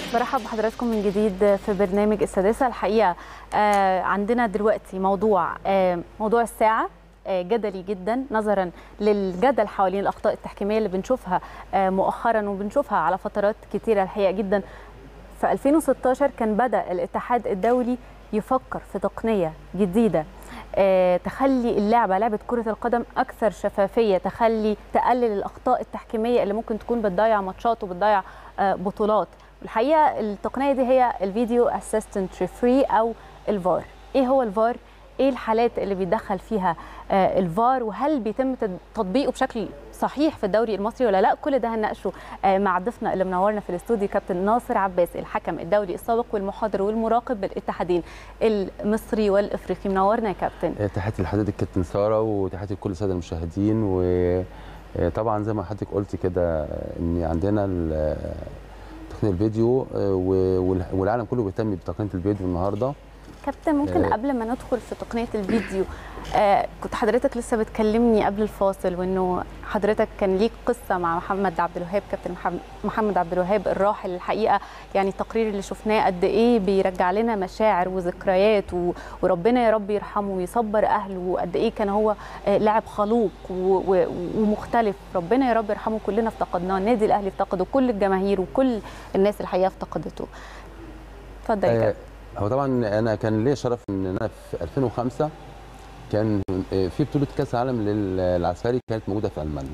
برحب بحضراتكم من جديد في برنامج السادسة الحقيقة آه، عندنا دلوقتي موضوع آه، موضوع الساعة آه، جدلي جدا نظرا للجدل حوالين الأخطاء التحكيمية اللي بنشوفها آه، مؤخرا وبنشوفها على فترات كتيرة الحقيقة جدا في 2016 كان بدأ الاتحاد الدولي يفكر في تقنية جديدة آه، تخلي اللعبة لعبة كرة القدم أكثر شفافية تخلي تقلل الأخطاء التحكيمية اللي ممكن تكون بتضيع ماتشات وبتضيع آه، بطولات الحقيقة التقنية دي هي الفيديو اسيستنت ريفري أو الفار إيه هو الفار؟ ايه الحالات اللي بيدخل فيها آه، الفار وهل بيتم تد- تطبيقه بشكل صحيح في الدوري المصري ولا لا كل ده هنناقشه آه، مع ضيفنا اللي منورنا في الاستوديو كابتن ناصر عباس الحكم الدولي السابق والمحاضر والمراقب بالاتحادين المصري والافريقي منورنا يا كابتن تحياتي لحضرتك كابتن ساره وتحياتي لكل الساده المشاهدين وطبعا زي ما حضرتك قلت كده ان عندنا ال- تقنيه الفيديو و- والعالم كله بيهتم بتقنيه الفيديو النهارده كابتن ممكن آه. قبل ما ندخل في تقنيه الفيديو آه كنت حضرتك لسه بتكلمني قبل الفاصل وانه حضرتك كان ليك قصه مع محمد عبد الوهاب كابتن محم- محمد عبد الوهاب الراحل الحقيقه يعني التقرير اللي شفناه قد ايه بيرجع لنا مشاعر وذكريات و- وربنا يا رب يرحمه ويصبر اهله وقد ايه كان هو آه لاعب خلوق و- و- ومختلف ربنا يا رب يرحمه كلنا افتقدناه النادي الاهلي افتقده كل الجماهير وكل الناس الحقيقه افتقدته اتفضل يا آه، كابتن هو طبعا انا كان ليا شرف ان انا في 2005 كان آه، في بطوله كاس العالم للعسكري كانت موجوده في المانيا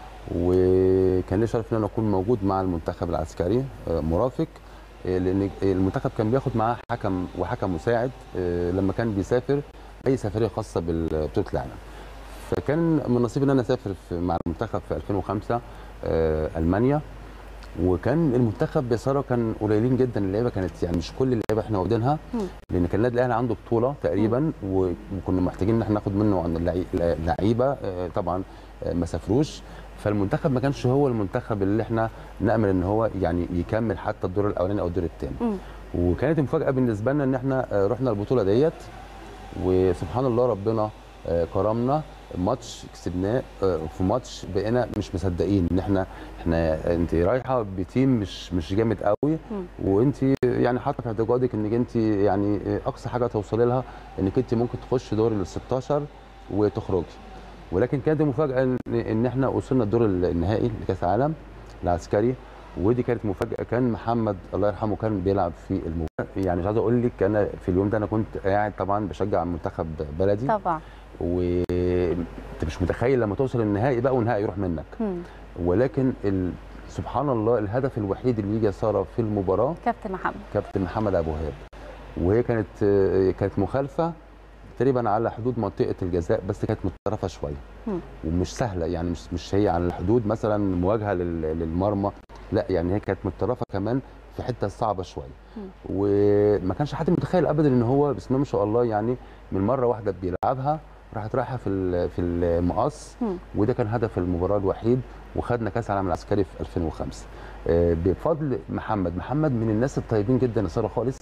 وكان ليا شرف ان انا اكون موجود مع المنتخب العسكري آه، مرافق آه، لان المنتخب كان بياخد معاه حكم وحكم مساعد آه، لما كان بيسافر اي سفريه خاصه ببطوله العالم فكان من نصيبي ان انا اسافر في- مع المنتخب في 2005 آه، المانيا وكان المنتخب بيساره كان قليلين جدا اللعيبه كانت يعني مش كل اللعيبه احنا واخدينها مم. لان كان النادي الاهلي عنده بطوله تقريبا و- وكنا محتاجين ان احنا ناخد منه عن اللعي- اللعيبه آه، طبعا آه، ما سافروش فالمنتخب ما كانش هو المنتخب اللي احنا نامل ان هو يعني يكمل حتى الدور الاولاني او الدور الثاني مم. وكانت المفاجاه بالنسبه لنا ان احنا آه، رحنا البطوله ديت وسبحان الله ربنا آه، كرمنا ماتش كسبناه آه، في ماتش بقينا مش مصدقين ان احنا احنا انت رايحه بتيم مش مش جامد قوي مم. وانت يعني حاطه في اعتقادك انك انت يعني آه، اقصى حاجه توصلي لها انك انت ممكن تخش دور ال 16 وتخرجي ولكن كانت المفاجاه ان ان احنا وصلنا الدور النهائي لكاس العالم العسكري ودي كانت مفاجاه كان محمد الله يرحمه كان بيلعب في المباراه يعني مش عايز اقول لك انا في اليوم ده انا كنت قاعد طبعا بشجع منتخب بلدي طبعا وانت مش متخيل لما توصل النهائي بقى والنهائي يروح منك مم. ولكن ال... سبحان الله الهدف الوحيد اللي يجي يا ساره في المباراه كابتن محمد كابتن محمد ابو وهاب وهي كانت كانت مخالفه تقريبا على حدود منطقه الجزاء بس كانت متطرفه شويه مم. ومش سهله يعني مش مش هي على الحدود مثلا مواجهه لل- للمرمى لا يعني هي كانت متطرفه كمان في حته صعبه شويه مم. وما كانش حد متخيل ابدا ان هو بسم الله ما شاء الله يعني من مره واحده بيلعبها راحت رايحه في ال- في المقص مم. وده كان هدف المباراه الوحيد وخدنا كاس العالم العسكري في 2005 آه، بفضل محمد محمد من الناس الطيبين جدا يا ساره خالص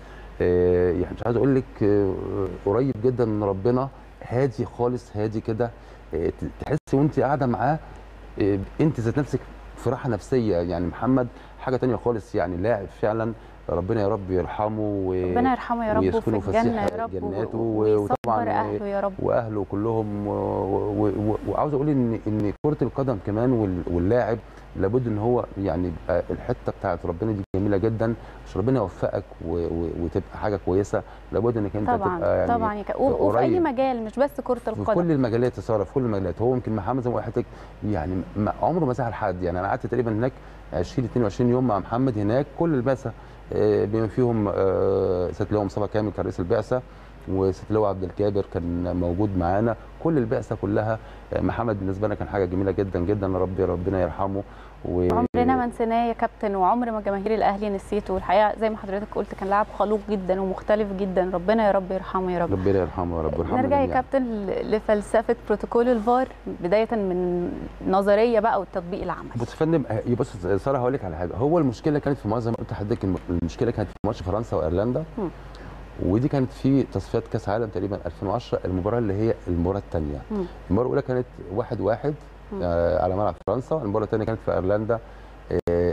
آه، يعني مش عايز اقول لك آه، قريب جدا من ربنا هادي خالص هادي كده آه، ت- تحس وانت قاعده معاه آه، انت ذات نفسك في راحه نفسيه يعني محمد حاجه تانية خالص يعني لاعب فعلا ربنا يا رب يرحمه و... ربنا يرحمه يا رب وفي ويسكنه الجنه فسيح يا رب جناته و- و- ويصبر وطبعاً اهله يا رب واهله كلهم و... و... و... وعاوز اقول ان ان كره القدم كمان وال... واللاعب لابد ان هو يعني يبقى الحته بتاعت ربنا دي جميله جدا عشان ربنا يوفقك و... و... وتبقى حاجه كويسه لابد انك انت طبعا تبقى يعني طبعا يا ك- و- وفي اي قريب. مجال مش بس كره في القدم كل المجالات يا ساره في كل المجالات هو يمكن محمد زي ما قلت لك يعني ما عمره ما زعل حد يعني انا قعدت تقريبا هناك 20 22 يوم مع محمد هناك كل البعثه آه، بما فيهم آه، سيد لواء مصطفى كامل كان رئيس البعثه وسيد لواء عبد الكابر كان موجود معانا كل البعثه كلها آه، محمد بالنسبه لنا كان حاجه جميله جدا جدا ربي ربنا يرحمه و... عمرنا ما نسيناه يا كابتن وعمر ما جماهير الاهلي نسيته الحقيقه زي ما حضرتك قلت كان لاعب خلوق جدا ومختلف جدا ربنا يا رب يرحمه يا رب ربنا يرحمه يا رب يرحمه نرجع يا جميعاً. كابتن ل- لفلسفه بروتوكول الفار بدايه من نظريه بقى والتطبيق العملي بص يا فندم آه، بص ساره هقول لك على حاجه هو المشكله كانت في ماتش زي ما قلت لحضرتك الم- المشكله كانت في ماتش فرنسا وايرلندا مم. ودي كانت في تصفيات كاس عالم تقريبا 2010 المباراه اللي هي المباراه الثانيه مم. المباراه الاولى كانت واحد واحد مم. آه على ملعب فرنسا المباراه الثانيه كانت في ايرلندا آه، آه،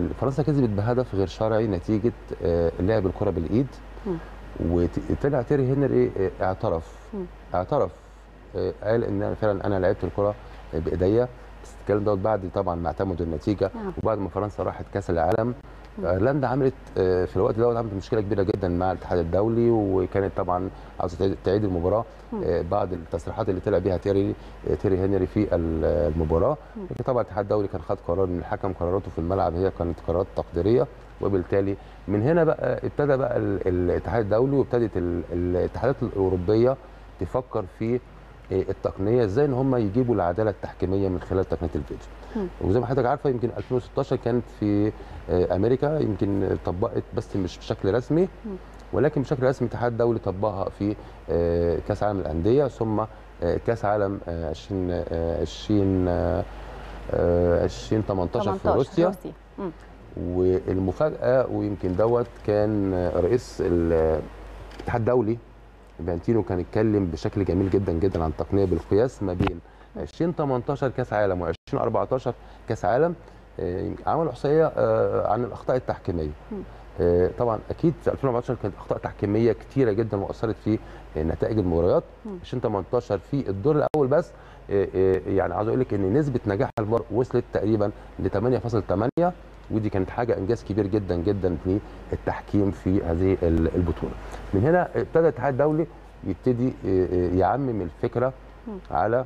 فرنسا كسبت بهدف غير شرعي نتيجه آه، لعب الكره بالايد مم. وطلع تيري هنري آه، اعترف مم. اعترف آه، قال ان أنا فعلا انا لعبت الكره بايديا بس الكلام دوت بعد طبعا ما اعتمدوا النتيجه نعم. وبعد ما فرنسا راحت كاس العالم مم. ايرلندا عملت آه، في الوقت دوت عملت مشكله كبيره جدا مع الاتحاد الدولي وكانت طبعا عاوزه تعيد- تعيد المباراه مم. آه، بعد التصريحات اللي طلع بيها تيري آه، تيري هنري في ال- المباراه مم. لكن طبعا الاتحاد الدولي كان خد قرار ان الحكم قراراته في الملعب هي كانت قرارات تقديريه وبالتالي من هنا بقى ابتدى بقى ال- الاتحاد الدولي وابتدت ال- الاتحادات الاوروبيه تفكر في آه، التقنيه ازاي ان هم يجيبوا العداله التحكيميه من خلال تقنيه الفيديو مم. وزي ما حضرتك عارفه يمكن 2016 كانت في آه، امريكا يمكن طبقت بس مش بشكل رسمي مم. ولكن بشكل رسمي الاتحاد الدولي طبقها في آه، كاس عالم الانديه ثم آه، كاس عالم آه، 20 آه، 20 آه، آه، 2018 في 18 روسيا روسيا مم. والمفاجاه ويمكن دوت كان آه، رئيس ال- الاتحاد الدولي بانتينو كان اتكلم بشكل جميل جدا جدا عن التقنيه بالقياس ما بين 2018 كاس عالم و2014 كاس عالم آه، يمكن عملوا احصائيه آه، عن الاخطاء التحكيميه مم. آه، طبعا اكيد في 2014 كانت اخطاء تحكيميه كتيره جدا واثرت في آه، نتائج المباريات مم. 2018 في الدور الاول بس آه، آه، يعني عاوز اقول لك ان نسبه نجاح الفار وصلت تقريبا ل 8.8 ودي كانت حاجه انجاز كبير جدا جدا في التحكيم في هذه ال- البطوله. من هنا ابتدى الاتحاد الدولي يبتدي آه، آه، يعمم الفكره مم. على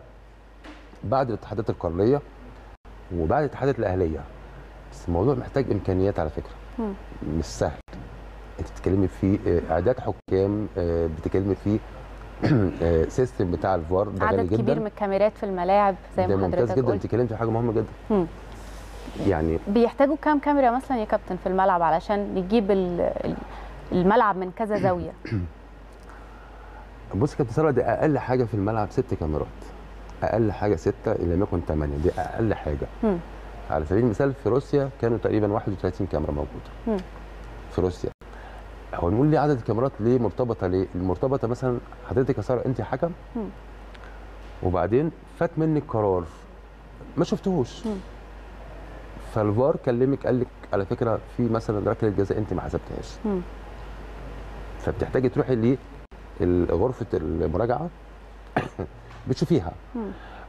بعد الاتحادات القاريه وبعد الاتحادات الاهليه بس الموضوع محتاج امكانيات على فكره مم. مش سهل انت بتتكلمي في آه، اعداد حكام آه، بتتكلمي في آه، سيستم بتاع الفار ده غالي عدد كبير جدا من الكاميرات في الملاعب زي ده ما ممتاز حضرتك جدا قلت انت اتكلمتي في حاجه مهمه جدا مم. يعني بيحتاجوا كام كاميرا مثلا يا كابتن في الملعب علشان نجيب ال- ال- الملعب من كذا زاويه بص يا كابتن ساره دي اقل حاجه في الملعب ست كاميرات اقل حاجه سته ان لم يكن ثمانيه دي اقل حاجه مم. على سبيل المثال في روسيا كانوا تقريبا 31 كاميرا موجوده مم. في روسيا هو نقول ليه عدد الكاميرات ليه مرتبطه ليه المرتبطه مثلا حضرتك يا ساره انت حكم مم. وبعدين فات منك قرار ما شفتهوش مم. فالفار كلمك قال لك على فكره في مثلا ركله جزاء انت ما حسبتهاش مم. فبتحتاجي تروحي لغرفه المراجعه بتشوفيها مم.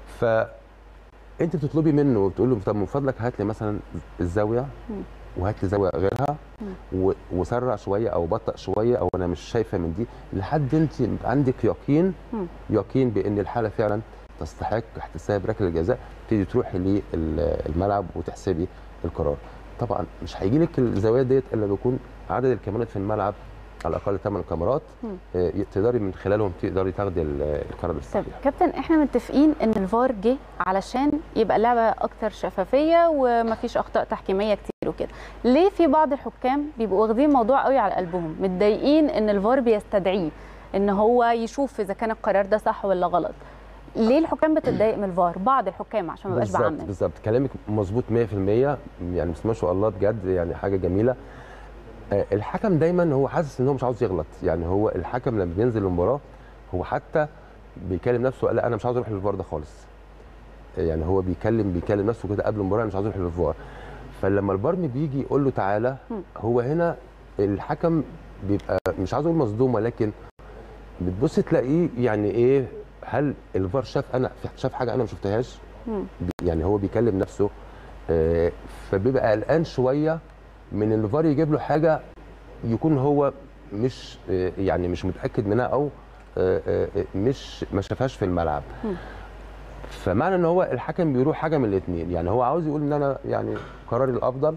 فانت بتطلبي منه وبتقول له طب من فضلك هات لي مثلا الزاويه مم. وهات لي زاويه غيرها مم. و- وسرع شويه او بطأ شويه او انا مش شايفه من دي لحد انت عندك يقين مم. يقين بان الحاله فعلا تستحق احتساب ركله الجزاء تبتدي تروحي للملعب وتحسبي القرار طبعا مش هيجي لك الزوايا ديت الا بيكون عدد الكاميرات في الملعب على الاقل 8 كاميرات مم. آه، تقدري من خلالهم تقدري تاخدي ال- القرار طب الصحيح كابتن احنا متفقين ان الفار جه علشان يبقى اللعبه اكتر شفافيه ومفيش اخطاء تحكيميه كتير وكده ليه في بعض الحكام بيبقوا واخدين الموضوع قوي على قلبهم متضايقين ان الفار بيستدعيه ان هو يشوف اذا كان القرار ده صح ولا غلط ليه الحكام بتتضايق من الفار بعض الحكام عشان ما بقاش بالظبط بعمم بالظبط كلامك مظبوط 100% يعني بسم ما شاء الله بجد يعني حاجه جميله آه، الحكم دايما هو حاسس ان هو مش عاوز يغلط يعني هو الحكم لما بينزل المباراه هو حتى بيكلم نفسه لا انا مش عاوز اروح للفار ده خالص آه، يعني هو بيكلم بيكلم نفسه كده قبل المباراه أنا مش عاوز اروح للفار فلما البرم بيجي يقول له تعالى مم. هو هنا الحكم بيبقى مش عاوز اقول مصدوم ولكن بتبص تلاقيه يعني ايه هل الفار شاف انا شاف حاجه انا ما شفتهاش مم. يعني هو بيكلم نفسه آه، فبيبقى قلقان شويه من ان الفار يجيب له حاجه يكون هو مش آه، يعني مش متاكد منها او آه، آه، آه، مش ما شافهاش في الملعب مم. فمعنى ان هو الحكم بيروح حاجه من الاثنين يعني هو عاوز يقول ان انا يعني قراري الافضل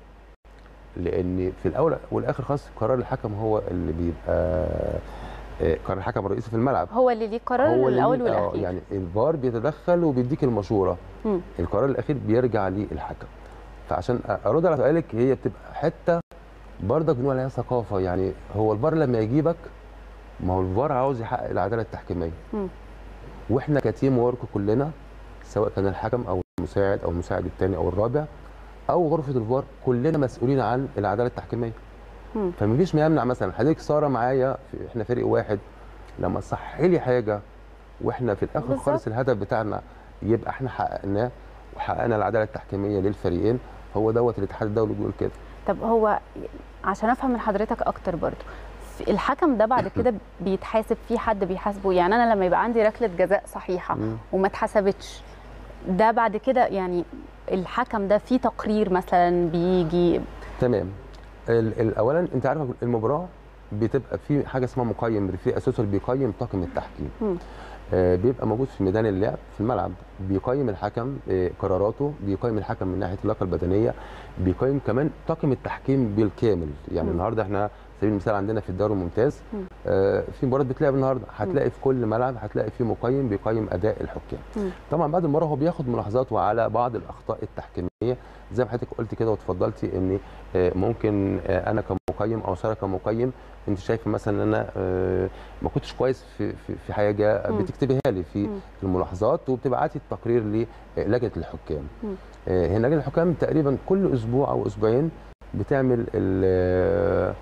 لان في الاول والاخر خاص قرار الحكم هو اللي بيبقى آه، قرار الحكم الرئيسي في الملعب هو اللي ليه قرار هو اللي الاول ليه- آه، والاخير يعني الفار بيتدخل وبيديك المشوره مم. القرار الاخير بيرجع للحكم فعشان ارد على سؤالك هي بتبقى حته برضك بنقول عليها ثقافه يعني هو الفار لما يجيبك ما هو الفار عاوز يحقق العداله التحكيميه مم. واحنا كتيم ورك كلنا سواء كان الحكم او المساعد او المساعد الثاني او الرابع او غرفه الفار كلنا مسؤولين عن العداله التحكيميه مم. فمفيش ما يمنع مثلا حضرتك ساره معايا في- احنا فريق واحد لما تصحي لي حاجه واحنا في الاخر بالظبط. خالص الهدف بتاعنا يبقى احنا حققناه وحققنا العداله التحكيميه للفريقين هو دوت الاتحاد الدولي بيقول كده طب هو عشان افهم من حضرتك اكتر برضو في- الحكم ده بعد كده بيتحاسب في حد بيحاسبه يعني انا لما يبقى عندي ركله جزاء صحيحه مم. وما اتحسبتش ده بعد كده يعني الحكم ده في تقرير مثلا بيجي تمام ال- ال- اولا انت عارف المباراه بتبقى في حاجه اسمها مقيم في اساسور بيقيم طاقم التحكيم مم. آه، بيبقى موجود في ميدان اللعب في الملعب بيقيم الحكم آه، قراراته بيقيم الحكم من ناحيه اللياقه البدنيه بيقيم كمان طاقم التحكيم بالكامل يعني مم. النهارده احنا على سبيل المثال عندنا في الدوري الممتاز مم. آه، في مباراه بتلعب النهارده هتلاقي في كل ملعب هتلاقي في مقيم بيقيم اداء الحكام مم. طبعا بعد المباراه هو بياخد ملاحظاته على بعض الاخطاء التحكيميه زي ما حضرتك قلت كده وتفضلتي ان آه، ممكن آه، انا كمقيم او ساره كمقيم انت شايفه مثلا ان انا آه، ما كنتش كويس في في في حاجه مم. بتكتبها لي في مم. الملاحظات وبتبعتي التقرير للجنه الحكام مم. آه، هي لجنه الحكام تقريبا كل اسبوع او اسبوعين بتعمل ال-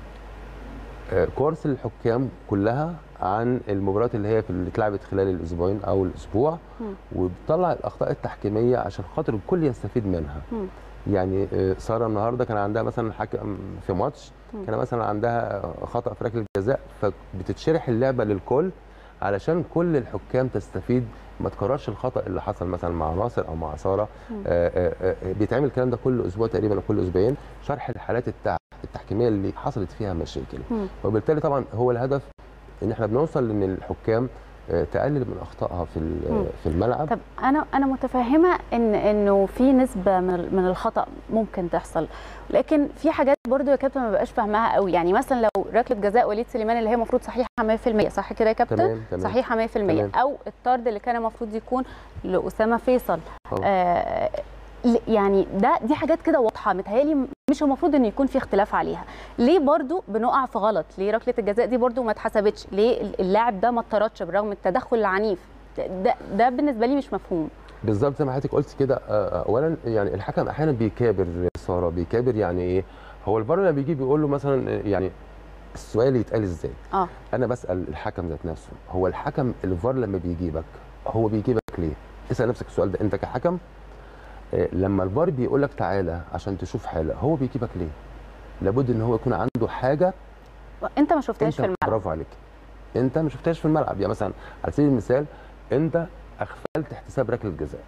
آه، كورس للحكام كلها عن المباريات اللي هي في اللي اتلعبت خلال الاسبوعين او الاسبوع مم. وبتطلع الاخطاء التحكيميه عشان خاطر الكل يستفيد منها مم. يعني آه، ساره النهارده كان عندها مثلا حكم في ماتش مم. كان مثلا عندها خطا في ركله جزاء فبتتشرح اللعبه للكل علشان كل الحكام تستفيد ما تكررش الخطا اللي حصل مثلا مع ناصر او مع ساره مم. آه، آه، آه، بيتعمل الكلام ده كل اسبوع تقريبا او كل اسبوعين شرح الحالات التع- التحكيميه اللي حصلت فيها مشاكل مم. وبالتالي طبعا هو الهدف ان احنا بنوصل ان الحكام آه، تقلل من اخطائها في ال- مم. في الملعب طب انا انا متفهمه ان انه في نسبه من ال- من الخطا ممكن تحصل لكن في حاجات برضو يا كابتن ما بقاش فاهماها قوي يعني مثلا لو ركله جزاء وليد سليمان اللي هي المفروض صحيحه 100% صح كده يا كابتن تمام تمام صحيحه 100% تمام. او الطرد اللي كان المفروض يكون لاسامه فيصل أه. آه ل- يعني ده دي حاجات كده واضحه متهيألي مش المفروض ان يكون في اختلاف عليها ليه برضو بنقع في غلط ليه ركله الجزاء دي برضو ما اتحسبتش ليه اللاعب ده ما اتطردش برغم التدخل العنيف ده ده بالنسبه لي مش مفهوم بالظبط زي ما حضرتك قلت كده آه، اولا يعني الحكم احيانا بيكابر ساره بيكابر يعني ايه هو الفار لما بيجي بيقول له مثلا آه، يعني السؤال يتقال ازاي اه انا بسال الحكم ذات نفسه هو الحكم الفار لما بيجيبك هو بيجيبك ليه اسال نفسك السؤال ده انت كحكم آه، لما الفار بيقول لك تعالى عشان تشوف حاله هو بيجيبك ليه لابد ان هو يكون عنده حاجه انت ما شفتهاش في انت الملعب برافو عليك انت ما شفتهاش في الملعب يعني مثلا على سبيل المثال انت اغفلت احتساب ركله جزاء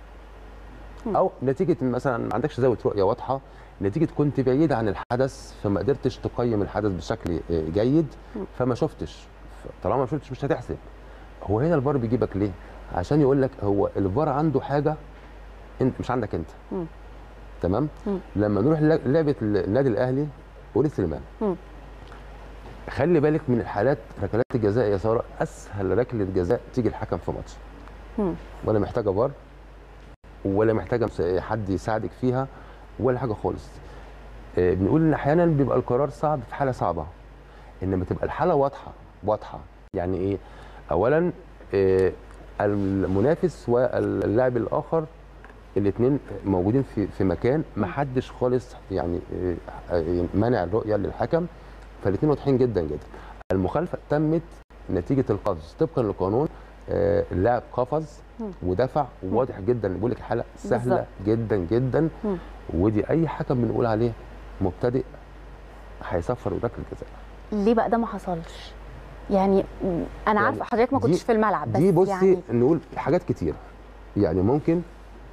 مم. او نتيجه مثلا ما عندكش زاويه رؤيه واضحه نتيجه كنت بعيد عن الحدث فما قدرتش تقيم الحدث بشكل آه، جيد مم. فما شفتش طالما ما شفتش مش هتحسب هو هنا الفار بيجيبك ليه عشان يقول لك هو الفار عنده حاجه انت مش عندك انت مم. تمام مم. لما نروح ل- لعبه النادي الاهلي وليد سليمان مم. خلي بالك من الحالات ركلات الجزاء يا ساره اسهل ركله جزاء تيجي الحكم في ماتش مم. ولا محتاجه فار ولا محتاجه مس- حد يساعدك فيها ولا حاجه خالص آه، بنقول ان احيانا بيبقى القرار صعب في حاله صعبه انما تبقى الحاله واضحه واضحه يعني ايه اولا آه، المنافس واللاعب الاخر الاثنين موجودين في في مكان ما حدش خالص يعني آه، آه، مانع الرؤيه للحكم فالاثنين واضحين جدا جدا المخالفه تمت نتيجه القفز طبقا للقانون آه، اللاعب قفز مم. ودفع واضح جدا بقول لك حاله سهله بالظبط. جدا جدا مم. ودي اي حكم بنقول عليه مبتدئ هيصفر ركله جزاء ليه بقى ده ما حصلش يعني م، انا يعني عارفه حضرتك ما دي- كنتش في الملعب بس دي بصي يعني نقول حاجات كتير يعني ممكن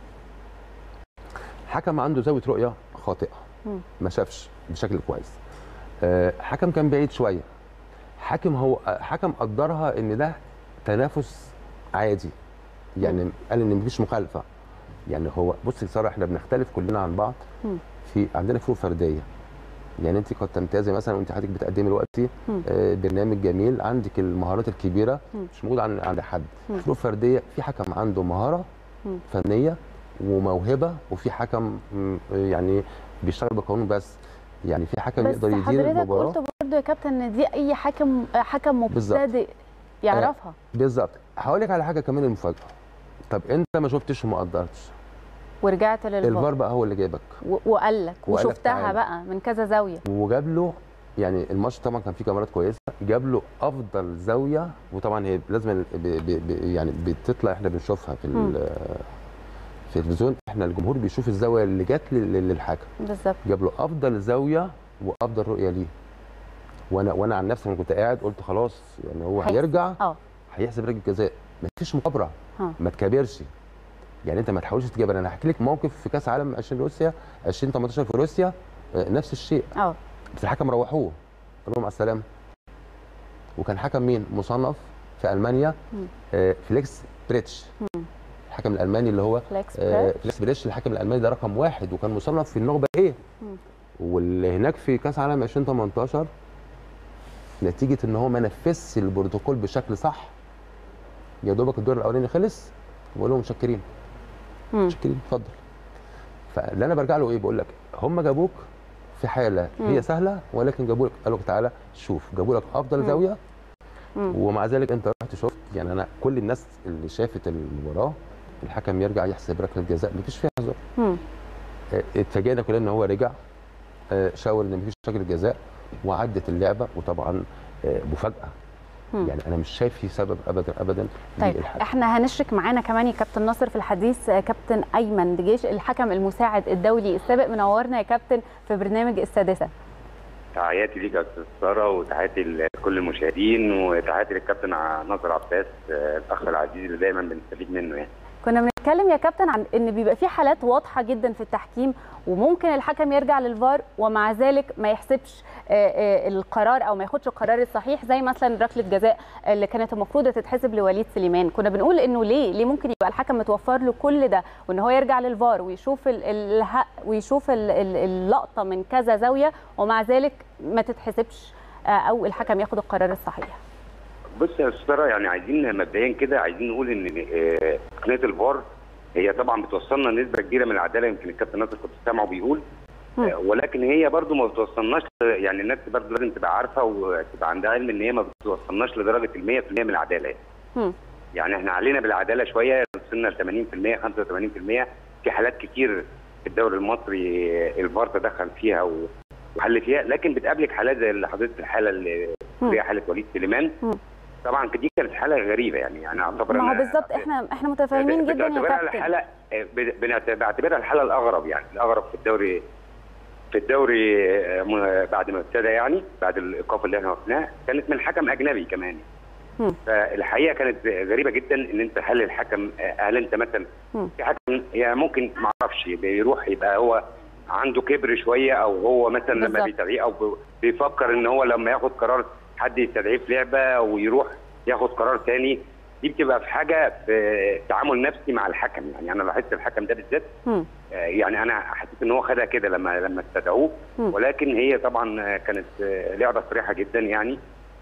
حكم عنده زاويه رؤيه خاطئه مم. ما شافش بشكل كويس آه، حكم كان بعيد شويه حكم هو آه، حكم قدرها ان ده تنافس عادي يعني قال ان مفيش مخالفه يعني هو بصي ساره احنا بنختلف كلنا عن بعض مم. في عندنا فروق فرديه يعني انت قد تمتازي مثلا وانت حضرتك بتقدمي دلوقتي مم. آه، برنامج جميل عندك المهارات الكبيره مم. مش موجوده عند عند حد مم. فروق فرديه في حكم عنده مهاره مم. فنيه وموهبه وفي حكم مم، يعني بيشتغل بالقانون بس يعني في حكم بس يقدر يدير حضرتك المباراه قلت برضه يا كابتن ان دي اي حكم حكم بالظبط. مبتدئ يعرفها بالظبط هقول لك على حاجه كمان المفاجاه طب انت ما شفتش وما قدرتش ورجعت للفار الفار بقى هو اللي جابك و- وقال لك وقال لك وشفتها تعالى. بقى من كذا زاويه وجاب له يعني الماتش طبعا كان فيه كاميرات كويسه جاب له افضل زاويه وطبعا هي لازم ب ب ب يعني بتطلع احنا بنشوفها في ال- في التلفزيون احنا الجمهور بيشوف الزاويه اللي جت لل- للحكم بالظبط جاب له افضل زاويه وافضل رؤيه ليه وانا وانا عن نفسي لما كنت قاعد قلت خلاص يعني هو هيحسب. هيرجع اه هيحسب ركله جزاء مفيش مكابره ها. ما تكابرش يعني انت ما تحاولش تجابر انا هحكي لك موقف في كاس عالم 20 روسيا 2018 في روسيا آه، نفس الشيء اه بس الحكم روحوه قال لهم مع السلامه وكان حكم مين مصنف في المانيا مم. آه، فليكس بريتش الحكم الالماني اللي هو فليكس آه، بريت فليكس بريتش الحكم الالماني ده رقم واحد وكان مصنف في النخبه ايه مم. واللي هناك في كاس عالم 2018 نتيجه ان هو ما نفذش البروتوكول بشكل صح يا دوبك الدور الاولاني خلص بقول لهم متشكرين مم. متشكرين اتفضل فاللي انا برجع له ايه بقول لك هم جابوك في حاله مم. هي سهله ولكن جابوا لك قالوا لك تعالى شوف جابوا لك افضل مم. زاويه مم. ومع ذلك انت رحت شفت يعني انا كل الناس اللي شافت المباراه الحكم يرجع يحسب ركله جزاء مفيش فيها هزار مم. اه، اتفاجئنا كلنا ان هو رجع اه، شاور ان مفيش ركله جزاء وعدت اللعبه وطبعا اه، مفاجاه مم. يعني انا مش شايف في سبب ابدا ابدا طيب للحكم. احنا هنشرك معانا كمان يا كابتن ناصر في الحديث آه، كابتن ايمن دجيش الحكم المساعد الدولي السابق منورنا يا كابتن في برنامج السادسه تحياتي ليك يا استاذ ساره وتحياتي لكل المشاهدين وتحياتي للكابتن ع- ناصر عباس آه، الاخ العزيز اللي دايما بنستفيد منه يعني كنا بنتكلم يا كابتن عن ان بيبقى في حالات واضحه جدا في التحكيم وممكن الحكم يرجع للفار ومع ذلك ما يحسبش آه، آه، القرار او ما ياخدش القرار الصحيح زي مثلا ركله جزاء اللي كانت المفروض تتحسب لوليد سليمان كنا بنقول انه ليه ليه ممكن يبقى الحكم متوفر له كل ده وان هو يرجع للفار ويشوف ال- الهق ويشوف ال- ال- اللقطه من كذا زاويه ومع ذلك ما تتحسبش آه، او الحكم ياخد القرار الصحيح بص يا استاذ ساره يعني عايزين مبدئيا كده عايزين نقول ان آه، تقنيه الفار هي طبعا بتوصلنا نسبه كبيره من العداله يمكن الكابتن ناصر كنت سامعه بيقول مم. آه، ولكن هي برضو ما بتوصلناش يعني الناس برضو لازم تبقى عارفه وتبقى عندها علم ان هي ما بتوصلناش لدرجه ال 100% من العداله مم. يعني احنا علينا بالعداله شويه وصلنا ل 80% 85% في حالات كتير في الدوري المصري الفار تدخل فيها و- وحل فيها لكن بتقابلك حالات زي اللي حضرتك الحاله اللي مم. هي حاله وليد سليمان مم. طبعا دي كانت حاله غريبه يعني يعني اعتبر ما هو إنها- بالظبط احنا احنا متفاهمين جدا يا بتعتبرها كابتن الحاله بت- بنعت- بعتبرها الحاله الاغرب يعني الاغرب في الدوري في الدوري آه، م- بعد ما ابتدى يعني بعد الايقاف اللي احنا وقفناه كانت من حكم اجنبي كمان مم. فالحقيقه كانت غريبه جدا ان انت هل الحكم هل انت مثلا مم. في حكم يعني ممكن ما اعرفش بيروح يبقى هو عنده كبر شويه او هو مثلا لما بالظبط. بيتابعيه او ب- بيفكر ان هو لما ياخد قرار حد يستدعيه في لعبه ويروح ياخد قرار تاني دي بتبقى في حاجه في تعامل نفسي مع الحكم يعني انا لاحظت الحكم ده بالذات مم. آه، يعني انا حسيت ان هو خدها كده لما لما استدعوه مم. ولكن هي طبعا آه، كانت آه، لعبه صريحه جدا يعني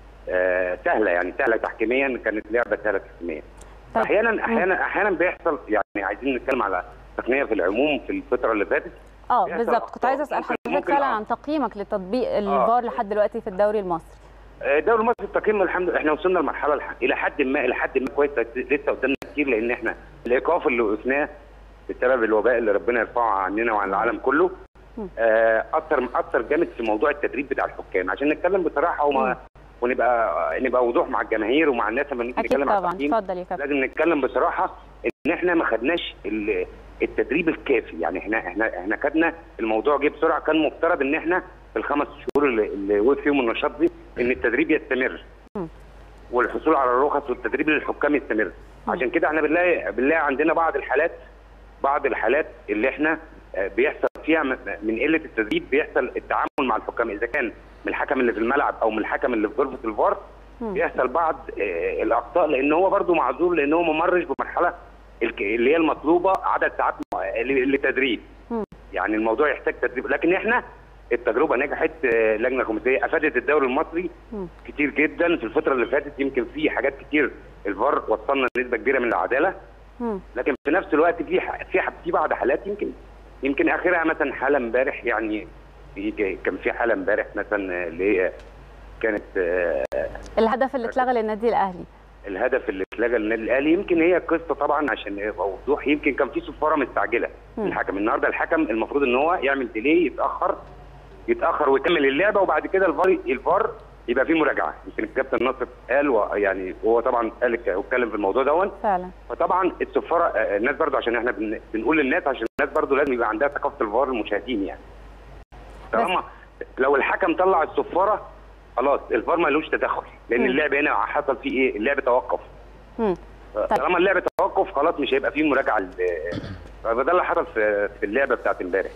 آه، سهله يعني سهله تحكيميا كانت لعبه سهله تحكيميا طيب. احيانا احيانا احيانا بيحصل يعني عايزين نتكلم على تقنيه في العموم في الفتره اللي فاتت اه بيحصل بالظبط كنت أخطاء. عايزه اسال ممكن- حضرتك ممكن فعلا آه. عن تقييمك لتطبيق الفار لحد دلوقتي في الدوري المصري آه، الدوري المصري التقييم الحمد لله احنا وصلنا لمرحله الح... الى حد ما الى حد ما كويس بس لسه قدامنا كتير لان احنا الايقاف اللي وقفناه بسبب الوباء اللي ربنا يرفعه عننا وعن العالم كله مم. آه، اثر اثر جامد في موضوع التدريب بتاع الحكام عشان نتكلم بصراحه مم. وما ونبقى نبقى وضوح مع الجماهير ومع الناس لما نيجي اكيد نتكلم عن طبعا التقييم اتفضل يا كابتن لازم نتكلم بصراحه ان احنا ما خدناش ال- التدريب الكافي يعني احنا احنا احنا خدنا الموضوع جه بسرعه كان مفترض ان احنا في الخمس شهور اللي, اللي وقف فيهم النشاط دي ان التدريب يستمر مم. والحصول على الرخص والتدريب للحكام يستمر عشان كده احنا بنلاقي بنلاقي عندنا بعض الحالات بعض الحالات اللي احنا آه، بيحصل فيها م- من قله التدريب بيحصل التعامل مع الحكام اذا كان من الحكم اللي في الملعب او من الحكم اللي في غرفه الفار مم. بيحصل بعض آه، الاخطاء لان هو برده معذور لان هو ما مرش بمرحله الك- اللي هي المطلوبه عدد ساعات م- ل- لتدريب مم. يعني الموضوع يحتاج تدريب لكن احنا التجربه نجحت آه، لجنه خماسيه افادت الدوري المصري مم. كتير جدا في الفتره اللي فاتت يمكن في حاجات كتير الفار وصلنا لنسبه كبيره من العداله مم. لكن في نفس الوقت في ح- في ح- في بعض حالات يمكن يمكن اخرها مثلا حاله امبارح يعني في- كان في حاله امبارح مثلا اللي هي كانت آه، الهدف اللي اتلغى للنادي الاهلي الهدف اللي اتلغى للنادي الاهلي يمكن هي قصه طبعا عشان يبقى وضوح يمكن كان في صفاره مستعجله مم. الحكم النهارده الحكم المفروض ان هو يعمل ديلي يتاخر يتاخر ويكمل اللعبه وبعد كده الفار الفار يبقى في مراجعه يمكن الكابتن ناصر قال و- يعني هو طبعا قال اتكلم في الموضوع دون فعلا فطبعا الصفاره آه، الناس برضو عشان احنا بن- بنقول للناس عشان الناس برضو لازم يبقى عندها ثقافه الفار المشاهدين يعني طالما لو الحكم طلع الصفاره خلاص الفار ملوش تدخل لان مم. اللعب هنا حصل فيه ايه اللعب توقف مم. طيب. طالما اللعب توقف خلاص مش هيبقى فيه مراجعه ل- فده اللي حصل في في اللعبه بتاعت امبارح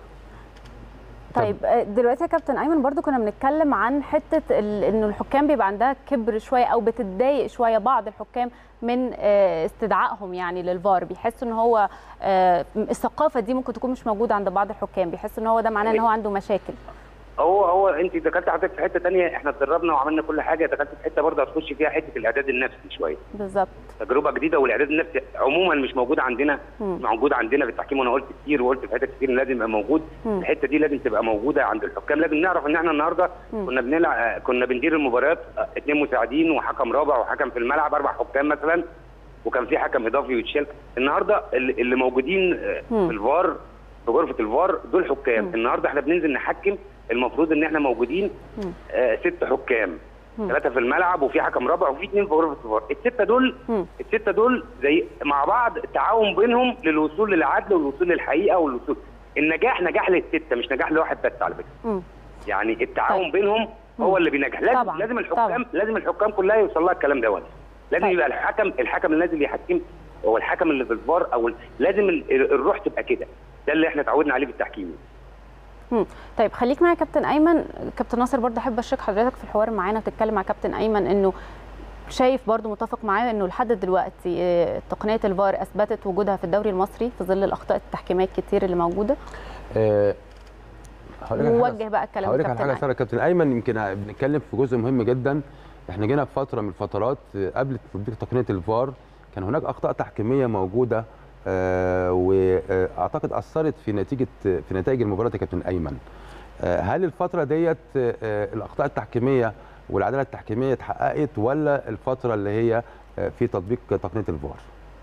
طيب آه، دلوقتي يا كابتن ايمن برضو كنا بنتكلم عن حته ال- انه الحكام بيبقى عندها كبر شويه او بتتضايق شويه بعض الحكام من آه، استدعائهم يعني للفار بيحس ان هو آه، الثقافه دي ممكن تكون مش موجوده عند بعض الحكام بيحس ان هو ده معناه ان هو عنده مشاكل هو هو انت دخلت حضرتك في حته ثانيه احنا اتدربنا وعملنا كل حاجه دخلت في حته برضه هتخش فيها حته الاعداد النفسي شويه بالظبط تجربه جديده والاعداد النفسي عموما مش موجود عندنا مم. مش موجود عندنا في التحكيم وانا قلت كتير وقلت في حتت كتير إن لازم يبقى موجود مم. الحته دي لازم تبقى موجوده عند الحكام لازم نعرف ان احنا النهارده مم. كنا بنلعب كنا بندير المباريات آه، اثنين مساعدين وحكم رابع وحكم في الملعب اربع حكام مثلا وكان في حكم اضافي ويتشال النهارده اللي اللي موجودين آه، مم. في الفار في غرفه الفار دول حكام مم. النهارده احنا بننزل نحكم المفروض ان احنا موجودين مم. آه ست حكام مم. ثلاثه في الملعب وفي حكم رابع وفي اثنين في غرفه الفار السته دول مم. السته دول زي مع بعض تعاون بينهم للوصول للعدل والوصول للحقيقه والوصول النجاح نجاح للسته مش نجاح لواحد بس على فكره مم. يعني التعاون طيب. بينهم هو مم. اللي بينجح لازم طبعاً، لازم الحكام طبعاً. لازم الحكام كلها يوصل لها الكلام ده لازم طيب. يبقى الحكم الحكم اللي نازل يحكم هو الحكم اللي في الفار او ال- لازم ال- الروح تبقى كده ده اللي احنا اتعودنا عليه في التحكيم مم. طيب خليك معايا يا كابتن ايمن كابتن ناصر برضه احب اشارك حضرتك في الحوار معانا وتتكلم مع كابتن ايمن انه شايف برضه متفق معايا انه لحد دلوقتي آه، تقنيه الفار اثبتت وجودها في الدوري المصري في ظل الاخطاء التحكيميه الكتير اللي موجوده آه، هقول لك على حاجة- ووجه بقى الكلام هقول لك على لكابتن حاجه ساره كابتن ايمن يمكن بنتكلم في جزء مهم جدا احنا جينا في فتره من الفترات آه، قبل تطبيق تقنيه الفار كان هناك اخطاء تحكيميه موجوده آه، واعتقد اثرت في نتيجه في نتائج المباراه يا كابتن ايمن آه، هل الفتره ديت آه، الاخطاء التحكيميه والعداله التحكيميه اتحققت ولا الفتره اللي هي آه، في تطبيق تقنيه الفار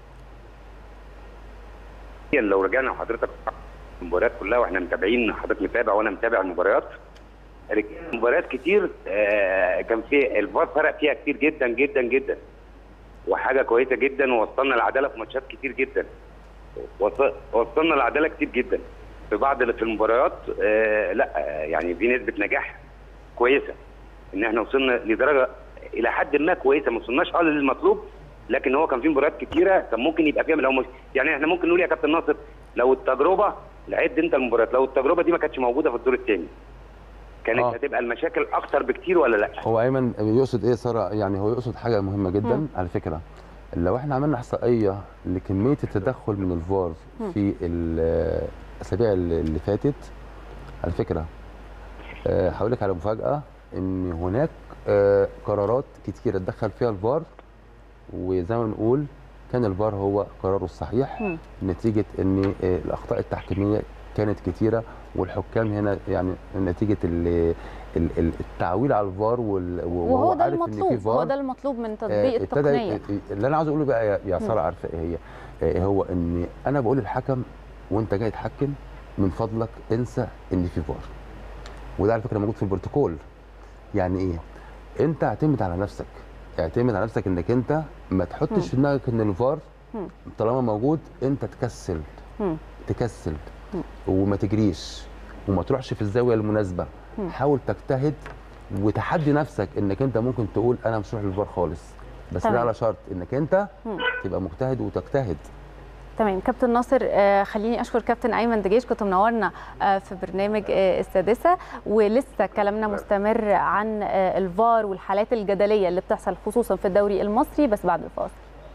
لو رجعنا لحضرتك المباريات كلها واحنا متابعين حضرتك متابع وانا متابع المباريات رجعنا مباريات كتير آه، كان في الفار فرق فيها كتير جدا جدا جدا وحاجه كويسه جدا ووصلنا العداله في ماتشات كتير جدا وص- وصلنا العداله كتير جدا في بعض في المباريات آه، لا آه، يعني في نسبه نجاح كويسه ان احنا وصلنا لدرجه الى حد ما كويسه ما وصلناش اه للمطلوب لكن هو كان في مباريات كتيره كان ممكن يبقى فيها لو مش يعني احنا ممكن نقول يا كابتن ناصر لو التجربه عد انت المباريات لو التجربه دي ما كانتش موجوده في الدور الثاني كانت آه. هتبقى المشاكل اكتر بكتير ولا لا؟ هو ايمن يقصد ايه ساره يعني هو يقصد حاجه مهمه جدا مم. على فكره لو احنا عملنا احصائيه لكميه التدخل من الفار مم. في ال- الاسابيع اللي اللي فاتت على فكره آه، هقول لك على مفاجاه ان هناك آه، قرارات كتيره اتدخل فيها الفار وزي ما بنقول كان الفار هو قراره الصحيح مم. نتيجه ان آه، الاخطاء التحكيميه كانت كتيره والحكام هنا يعني نتيجه ال- ال- ال- التعويل على الفار وال- وهو ده عارف ان في المطلوب فار هو ده المطلوب من آه، تطبيق ابتدى التقنيه اللي انا عاوز اقوله بقى يا- يا مم. ساره عارفه ايه هي آه، هو ان انا بقول للحكم وانت جاي تحكم من فضلك انسى ان في فار وده على فكره موجود في البروتوكول يعني ايه انت اعتمد على نفسك اعتمد على نفسك انك انت ما تحطش مم. في دماغك ان الفار مم. طالما موجود انت تكسل مم. تكسل مم. وما تجريش وما تروحش في الزاويه المناسبه مم. حاول تجتهد وتحدي نفسك انك انت ممكن تقول انا مش هروح للفار خالص بس تمام. ده على شرط انك انت مم. تبقى مجتهد وتجتهد تمام كابتن ناصر آه، خليني اشكر كابتن ايمن دجيش كنت منورنا آه، في برنامج آه، السادسه ولسه كلامنا مستمر عن آه، الفار والحالات الجدليه اللي بتحصل خصوصا في الدوري المصري بس بعد الفاصل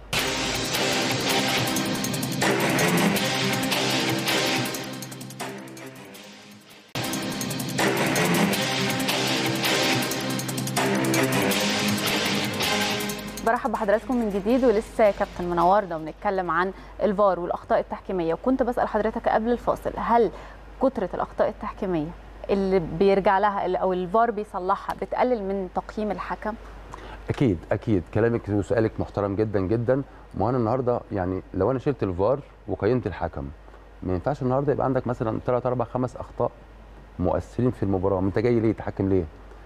برحب بحضراتكم من جديد ولسه يا كابتن منورنا وبنتكلم عن الفار والاخطاء التحكيميه وكنت بسال حضرتك قبل الفاصل هل كثره الاخطاء التحكيميه اللي بيرجع لها اللي- او الفار بيصلحها بتقلل من تقييم الحكم اكيد اكيد كلامك وسؤالك محترم جدا جدا ما انا النهارده يعني لو انا شلت الفار وقيمت الحكم ما ينفعش النهارده يبقى عندك مثلا 3 4 5 اخطاء مؤثرين في المباراه ما انت جاي ليه تحكم ليه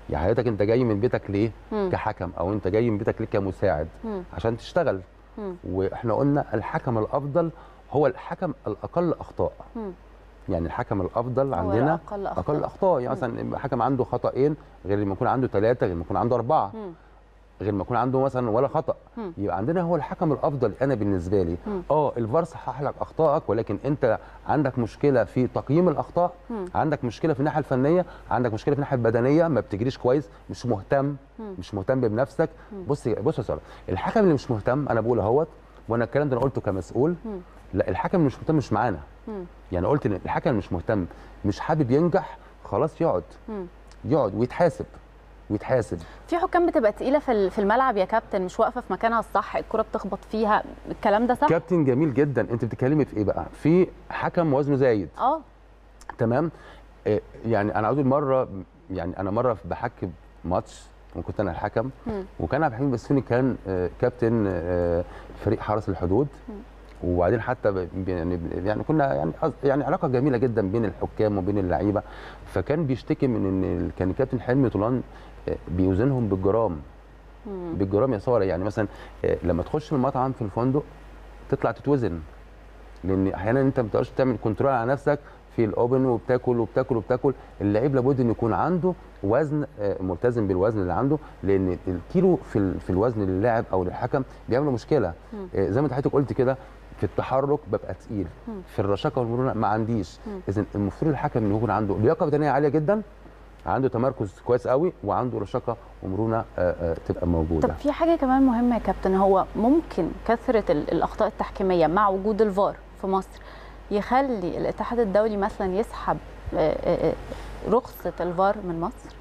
يعني حضرتك انت جاي من بيتك ليه مم. كحكم او انت جاي من بيتك ليه كمساعد مم. عشان تشتغل مم. واحنا قلنا الحكم الافضل هو الحكم الاقل اخطاء مم. يعني الحكم الافضل هو عندنا أقل أخطاء. اقل اخطاء يعني مثلا حكم عنده خطأين غير لما يكون عنده ثلاثه غير لما يكون عنده اربعه مم. غير ما يكون عنده مثلا ولا خطا مم. يبقى عندنا هو الحكم الافضل انا بالنسبه لي مم. اه الفار صحح لك اخطائك ولكن انت عندك مشكله في تقييم الاخطاء مم. عندك مشكله في الناحيه الفنيه عندك مشكله في الناحيه البدنيه ما بتجريش كويس مش مهتم مم. مش مهتم بنفسك بص بص يا ساره الحكم اللي مش مهتم انا بقول اهوت وانا الكلام ده انا قلته كمسؤول مم. لا الحكم اللي مش مهتم مش معانا مم. يعني قلت ان الحكم اللي مش مهتم مش حابب ينجح خلاص يقعد مم. يقعد ويتحاسب ويتحاسب في حكام بتبقى تقيله في ال- في الملعب يا كابتن مش واقفه في مكانها الصح الكره بتخبط فيها الكلام ده صح كابتن جميل جدا انت بتتكلمي في ايه بقى في حكم وزنه زايد اه تمام آه، يعني انا عاوز أقول مره يعني انا مره بحكم ماتش وكنت انا الحكم مم. وكان عبد الحميد بسيوني كان آه، كابتن آه، فريق حرس الحدود وبعدين حتى ب- ب- يعني يعني كنا يعني أص- يعني علاقه جميله جدا بين الحكام وبين اللعيبه فكان بيشتكي من ان ال- كان الكابتن حلمي طولان آه، بيوزنهم بالجرام مم. بالجرام يا ساره يعني مثلا آه، لما تخش المطعم في الفندق تطلع تتوزن لان احيانا انت ما بتقدرش تعمل كنترول على نفسك في الاوبن وبتاكل وبتاكل وبتاكل اللعيب لابد ان يكون عنده وزن آه، ملتزم بالوزن اللي عنده لان الكيلو في ال- في الوزن للاعب او للحكم بيعمل مشكله مم. آه، زي ما انت حضرتك قلت كده في التحرك ببقى تقيل مم. في الرشاقه والمرونه ما عنديش مم. اذا المفروض الحكم انه يكون عنده لياقه بدنيه عاليه جدا عنده تمركز كويس قوي وعنده رشاقه ومرونه آه، آه، تبقى موجوده طب في حاجه كمان مهمه يا كابتن هو ممكن كثره ال- الاخطاء التحكيميه مع وجود الفار في مصر يخلي الاتحاد الدولي مثلا يسحب آه، آه، آه، رخصه الفار من مصر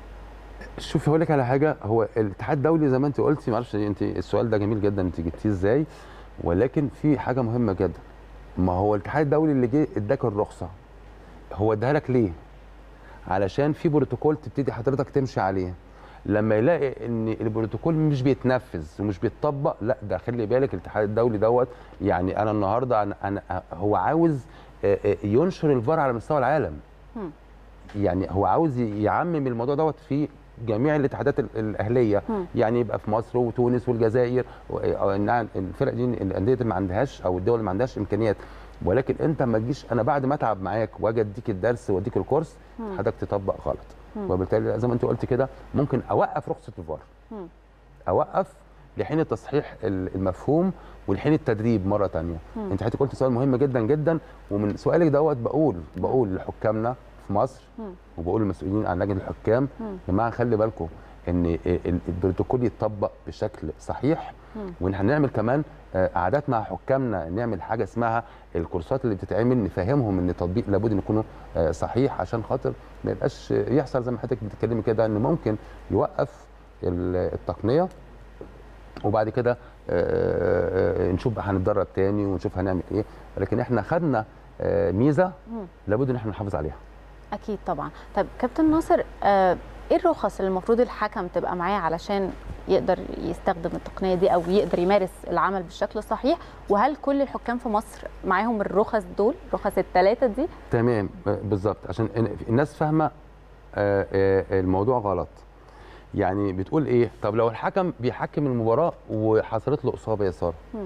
شوفي هقول لك على حاجه هو الاتحاد الدولي زي ما انت قلتي معرفش انت السؤال ده جميل جدا انت جبتيه ازاي ولكن في حاجه مهمه جدا ما هو الاتحاد الدولي اللي جه اداك الرخصه هو اداها لك ليه علشان في بروتوكول تبتدي حضرتك تمشي عليه لما يلاقي ان البروتوكول مش بيتنفذ ومش بيتطبق لا ده خلي بالك الاتحاد الدولي دوت يعني انا النهارده انا, أنا هو عاوز آه، آه، ينشر الفار على مستوى العالم مم. يعني هو عاوز يعمم الموضوع دوت في جميع الاتحادات ال- الاهليه مم. يعني يبقى في مصر وتونس والجزائر و- أو إنها الفرق دي الانديه اللي ما عندهاش او الدول اللي ما عندهاش امكانيات ولكن انت ما تجيش انا بعد ما اتعب معاك واجي اديك الدرس واديك الكورس مم. حضرتك تطبق غلط مم. وبالتالي زي ما انت قلت كده ممكن اوقف رخصه الفار مم. اوقف لحين التصحيح ال- المفهوم ولحين التدريب مره تانية مم. انت حضرتك قلت سؤال مهم جدا جدا ومن سؤالك دوت بقول بقول لحكامنا في مصر مم. وبقول للمسؤولين عن لجنه الحكام مم. يا جماعه خلي بالكم ان ال- ال- البروتوكول يتطبق بشكل صحيح مم. وان هنعمل كمان آه، قعدات مع حكامنا نعمل حاجه اسمها الكورسات اللي بتتعمل نفهمهم ان التطبيق لابد ان يكونوا آه، صحيح عشان خاطر ما يبقاش آه، يحصل زي ما حضرتك بتتكلمي كده ان ممكن يوقف ال- التقنيه وبعد كده آه، آه، نشوف بقى هنتدرب تاني ونشوف هنعمل ايه لكن احنا خدنا آه، ميزه مم. لابد ان احنا نحافظ عليها اكيد طبعا طب كابتن ناصر آه، ايه الرخص اللي المفروض الحكم تبقى معاه علشان يقدر يستخدم التقنيه دي او يقدر يمارس العمل بالشكل الصحيح وهل كل الحكام في مصر معاهم الرخص دول رخص الثلاثه دي تمام آه، بالظبط عشان إن- الناس فاهمه آه، آه، الموضوع غلط يعني بتقول ايه طب لو الحكم بيحكم المباراه وحصلت له اصابه يا ساره مم.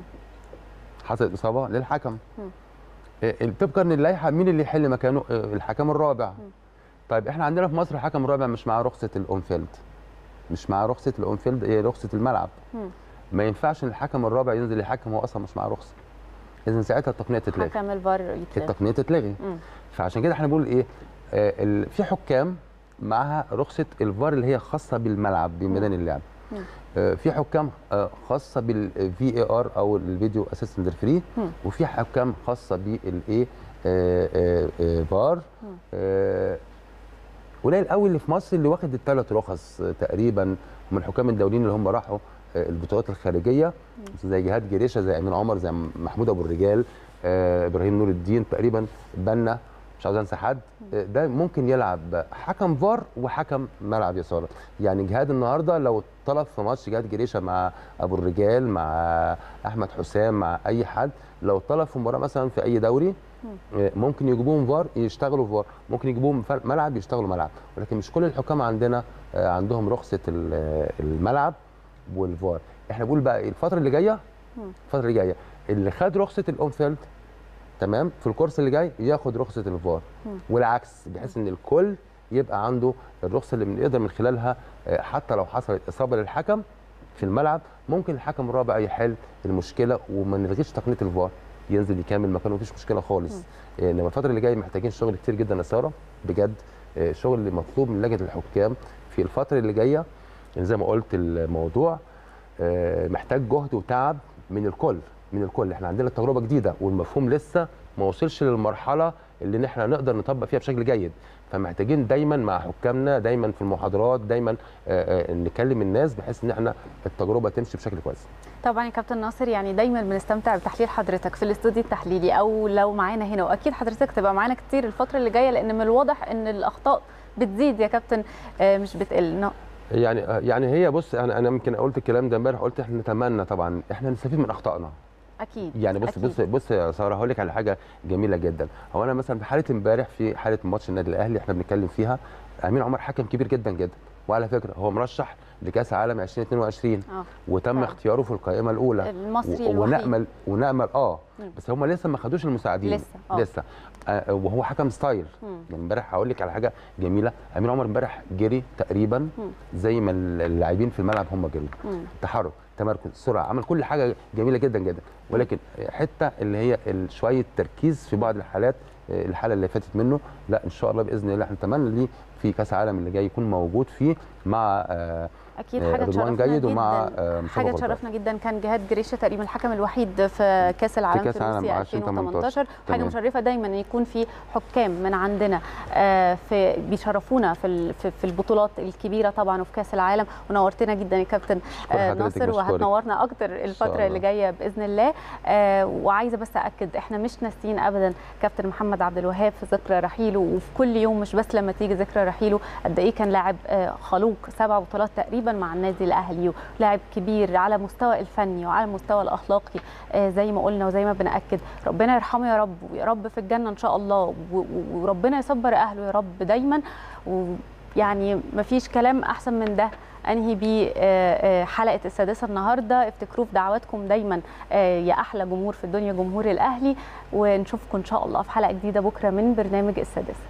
حصلت اصابه للحكم مم. آه، طبقا للائحه مين اللي يحل مكانه آه، الحكم الرابع طيب احنا عندنا في مصر الحكم الرابع مش معاه رخصه الاونفيلد مش معاه رخصه الاونفيلد هي رخصه الملعب مم. ما ينفعش ان الحكم الرابع ينزل يحكم هو اصلا مش معاه رخصه اذا ساعتها التقنيه تتلغي حكم الفار يتلغي التقنيه تتلغي مم. فعشان كده احنا بنقول ايه آه ال- في حكام معاها رخصه الفار اللي هي خاصه بالملعب بميدان اللعب مم. آه في حكام آه خاصه بالفي اي ار او الفيديو اسيستنت ريفري مم. وفي حكام خاصه بالايه فار مم. آه، قليل قوي اللي في مصر اللي واخد الثلاث رخص آه، تقريبا من الحكام الدوليين اللي هم راحوا آه، البطولات الخارجيه زي جهاد جريشه زي امين عمر زي محمود ابو الرجال آه، ابراهيم نور الدين تقريبا بنا مش عاوز انسى حد آه، ده ممكن يلعب حكم فار وحكم ملعب يسار يعني جهاد النهارده لو طلب في ماتش جهاد جريشه مع ابو الرجال مع احمد حسام مع اي حد لو طلب في مباراه مثلا في اي دوري آه، ممكن يجيبوهم فار يشتغلوا فار ممكن يجيبوهم فر- ملعب يشتغلوا ملعب ولكن مش كل الحكام عندنا آه، عندهم رخصه ال- آه، الملعب والفار احنا بنقول بقى إيه، الفتره اللي جايه الفتره اللي جايه اللي خد رخصه الاون فيلد تمام في الكورس اللي جاي ياخد رخصه الفار والعكس بحيث ان الكل يبقى عنده الرخصه اللي بنقدر من خلالها آه، حتى لو حصلت اصابه للحكم في الملعب ممكن الحكم الرابع يحل المشكله وما نلغيش تقنيه الفار ينزل يكمل مكانه مفيش مشكله خالص آه، انما الفتره اللي جايه محتاجين شغل كتير جدا يا ساره بجد آه، شغل اللي مطلوب من لجنه الحكام في الفتره اللي جايه يعني زي ما قلت الموضوع آه، محتاج جهد وتعب من الكل من الكل احنا عندنا تجربه جديده والمفهوم لسه ما وصلش للمرحله اللي احنا نقدر نطبق فيها بشكل جيد فمحتاجين دايما مع حكامنا دايما في المحاضرات دايما آه، آه، نكلم الناس بحيث ان احنا التجربه تمشي بشكل كويس طبعا يا كابتن ناصر يعني دايما بنستمتع بتحليل حضرتك في الاستوديو التحليلي او لو معانا هنا واكيد حضرتك تبقى معانا كتير الفتره اللي جايه لان من الواضح ان الاخطاء بتزيد يا كابتن آه، مش بتقل نو- يعني آه، يعني هي بص انا انا يمكن قلت الكلام ده امبارح قلت احنا نتمنى طبعا احنا نستفيد من اخطائنا اكيد يعني بص أكيد. بص بص يا ساره هقول لك على حاجه جميله جدا هو انا مثلا في حاله امبارح في حاله ماتش النادي الاهلي احنا بنتكلم فيها امين عمر حكم كبير جدا جدا وعلى فكره هو مرشح لكاس عالم 2022 اه وتم فعلا. اختياره في القائمه الاولى المصري و- الوحيد ونامل ونامل اه مم. بس هم لسه ما خدوش المساعدين لسه، آه. لسه آه وهو حكم ستايل مم. يعني امبارح هقول لك على حاجه جميله امين عمر امبارح جري تقريبا زي ما اللاعبين في الملعب هم جروا مم. تحرك تمركز سرعه عمل كل حاجه جميله جدا جدا ولكن حته اللي هي ال- شويه تركيز في بعض الحالات آه، الحاله اللي فاتت منه لا ان شاء الله باذن الله احنا نتمنى ليه في كاس العالم اللي جاي يكون موجود فيه مع آه، اكيد آه، حاجه رضوان تشرفنا جيد ومع جدا آه، مصطفى حاجه غربال. تشرفنا جدا كان جهاد جريشه تقريبا الحكم الوحيد في كاس العالم في, كأس العالم روسيا 2018. 2018 حاجه تمام. مشرفه دايما ان يكون في حكام من عندنا آه، في بيشرفونا في ال- في في البطولات الكبيره طبعا وفي كاس العالم ونورتنا جدا يا كابتن أشكر آه، حضرتك، ناصر بشكرك. وهتنورنا اكتر الفتره الله. اللي جايه باذن الله آه، وعايزه بس اكد احنا مش ناسيين ابدا كابتن محمد عبد الوهاب في ذكرى رحيله وفي كل يوم مش بس لما تيجي ذكرى رحيله قد ايه كان لاعب آه، خلوق سبع بطولات تقريبا مع النادي الاهلي ولاعب كبير على المستوى الفني وعلى المستوى الاخلاقي آه، زي ما قلنا وزي ما بناكد ربنا يرحمه يا رب ويا رب في الجنه ان شاء الله و- و- وربنا يصبر اهله يا رب دايما ويعني مفيش كلام احسن من ده انهي بيه آه، آه، حلقه السادسه النهارده افتكروه في دعواتكم دايما آه، يا احلى جمهور في الدنيا جمهور الاهلي ونشوفكم ان شاء الله في حلقه جديده بكره من برنامج السادسه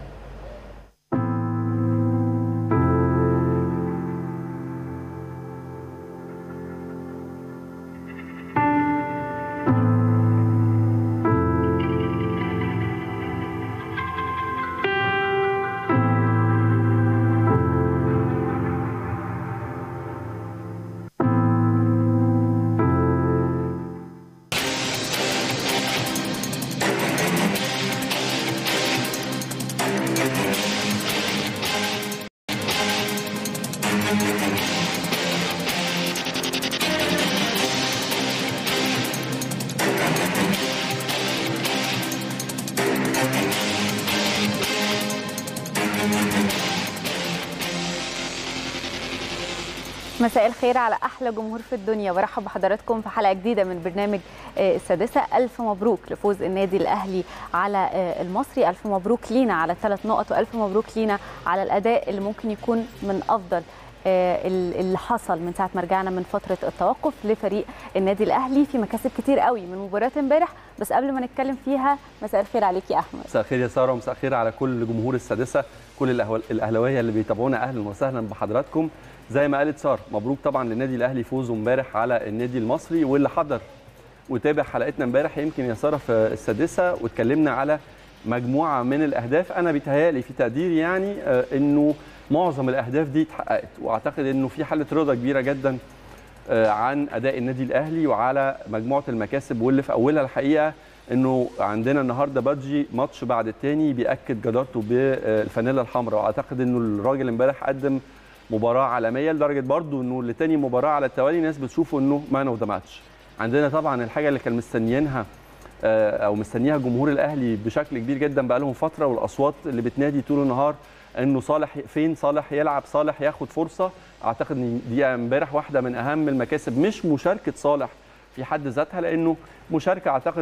مساء الخير على احلى جمهور في الدنيا برحب بحضراتكم في حلقه جديده من برنامج آه، السادسه الف مبروك لفوز النادي الاهلي على آه، المصري الف مبروك لينا على الثلاث نقط والف مبروك لينا على الاداء اللي ممكن يكون من افضل آه، ال- اللي حصل من ساعه ما رجعنا من فتره التوقف لفريق النادي الاهلي في مكاسب كتير قوي من مباراه امبارح بس قبل ما نتكلم فيها مساء الخير عليك يا احمد مساء الخير يا ساره ومساء الخير على كل جمهور السادسه كل الأهو- الاهلاويه اللي بيتابعونا اهلا وسهلا بحضراتكم زي ما قالت ساره مبروك طبعا للنادي الاهلي فوزه امبارح على النادي المصري واللي حضر وتابع حلقتنا امبارح يمكن يا ساره في السادسه واتكلمنا على مجموعه من الاهداف انا بيتهيالي في تقديري يعني آه، انه معظم الاهداف دي اتحققت واعتقد انه في حاله رضا كبيره جدا آه، عن اداء النادي الاهلي وعلى مجموعه المكاسب واللي في اولها الحقيقه انه عندنا النهارده بادجي ماتش بعد التاني بياكد جدارته بالفانيلا الحمراء واعتقد انه الراجل امبارح قدم مباراه عالميه لدرجه برضو انه لتاني مباراه على التوالي ناس بتشوفه انه مان اوف ذا ماتش عندنا طبعا الحاجه اللي كان مستنيينها آه، او مستنيها جمهور الاهلي بشكل كبير جدا بقى لهم فتره والاصوات اللي بتنادي طول النهار انه صالح فين صالح يلعب صالح ياخد فرصه اعتقد ان دي امبارح واحده من اهم المكاسب مش مشاركه صالح في حد ذاتها لانه مشاركه اعتقد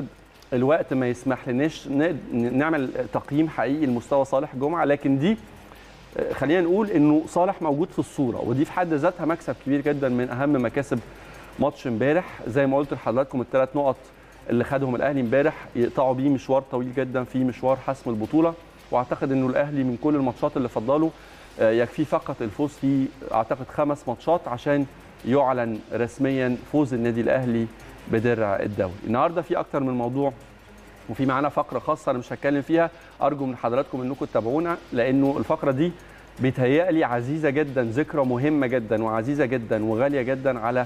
الوقت ما يسمح لناش ن- نعمل تقييم حقيقي لمستوى صالح جمعه لكن دي آه، خلينا نقول انه صالح موجود في الصوره ودي في حد ذاتها مكسب كبير جدا من اهم مكاسب ماتش امبارح زي ما قلت لحضراتكم الثلاث نقط اللي خدهم الاهلي امبارح يقطعوا بيه مشوار طويل جدا في مشوار حسم البطوله واعتقد انه الاهلي من كل الماتشات اللي فضله آه، يكفيه فقط الفوز في اعتقد خمس ماتشات عشان يعلن رسميا فوز النادي الاهلي بدرع الدوري النهارده في اكتر من موضوع وفي معانا فقره خاصه انا مش هتكلم فيها ارجو من حضراتكم انكم تتابعونا لانه الفقره دي بيتهيألي عزيزه جدا ذكرى مهمه جدا وعزيزه جدا وغاليه جدا على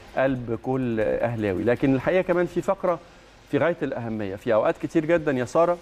قلب كل اهلاوي لكن الحقيقه كمان في فقره في غايه الاهميه في اوقات كتير جدا يا ساره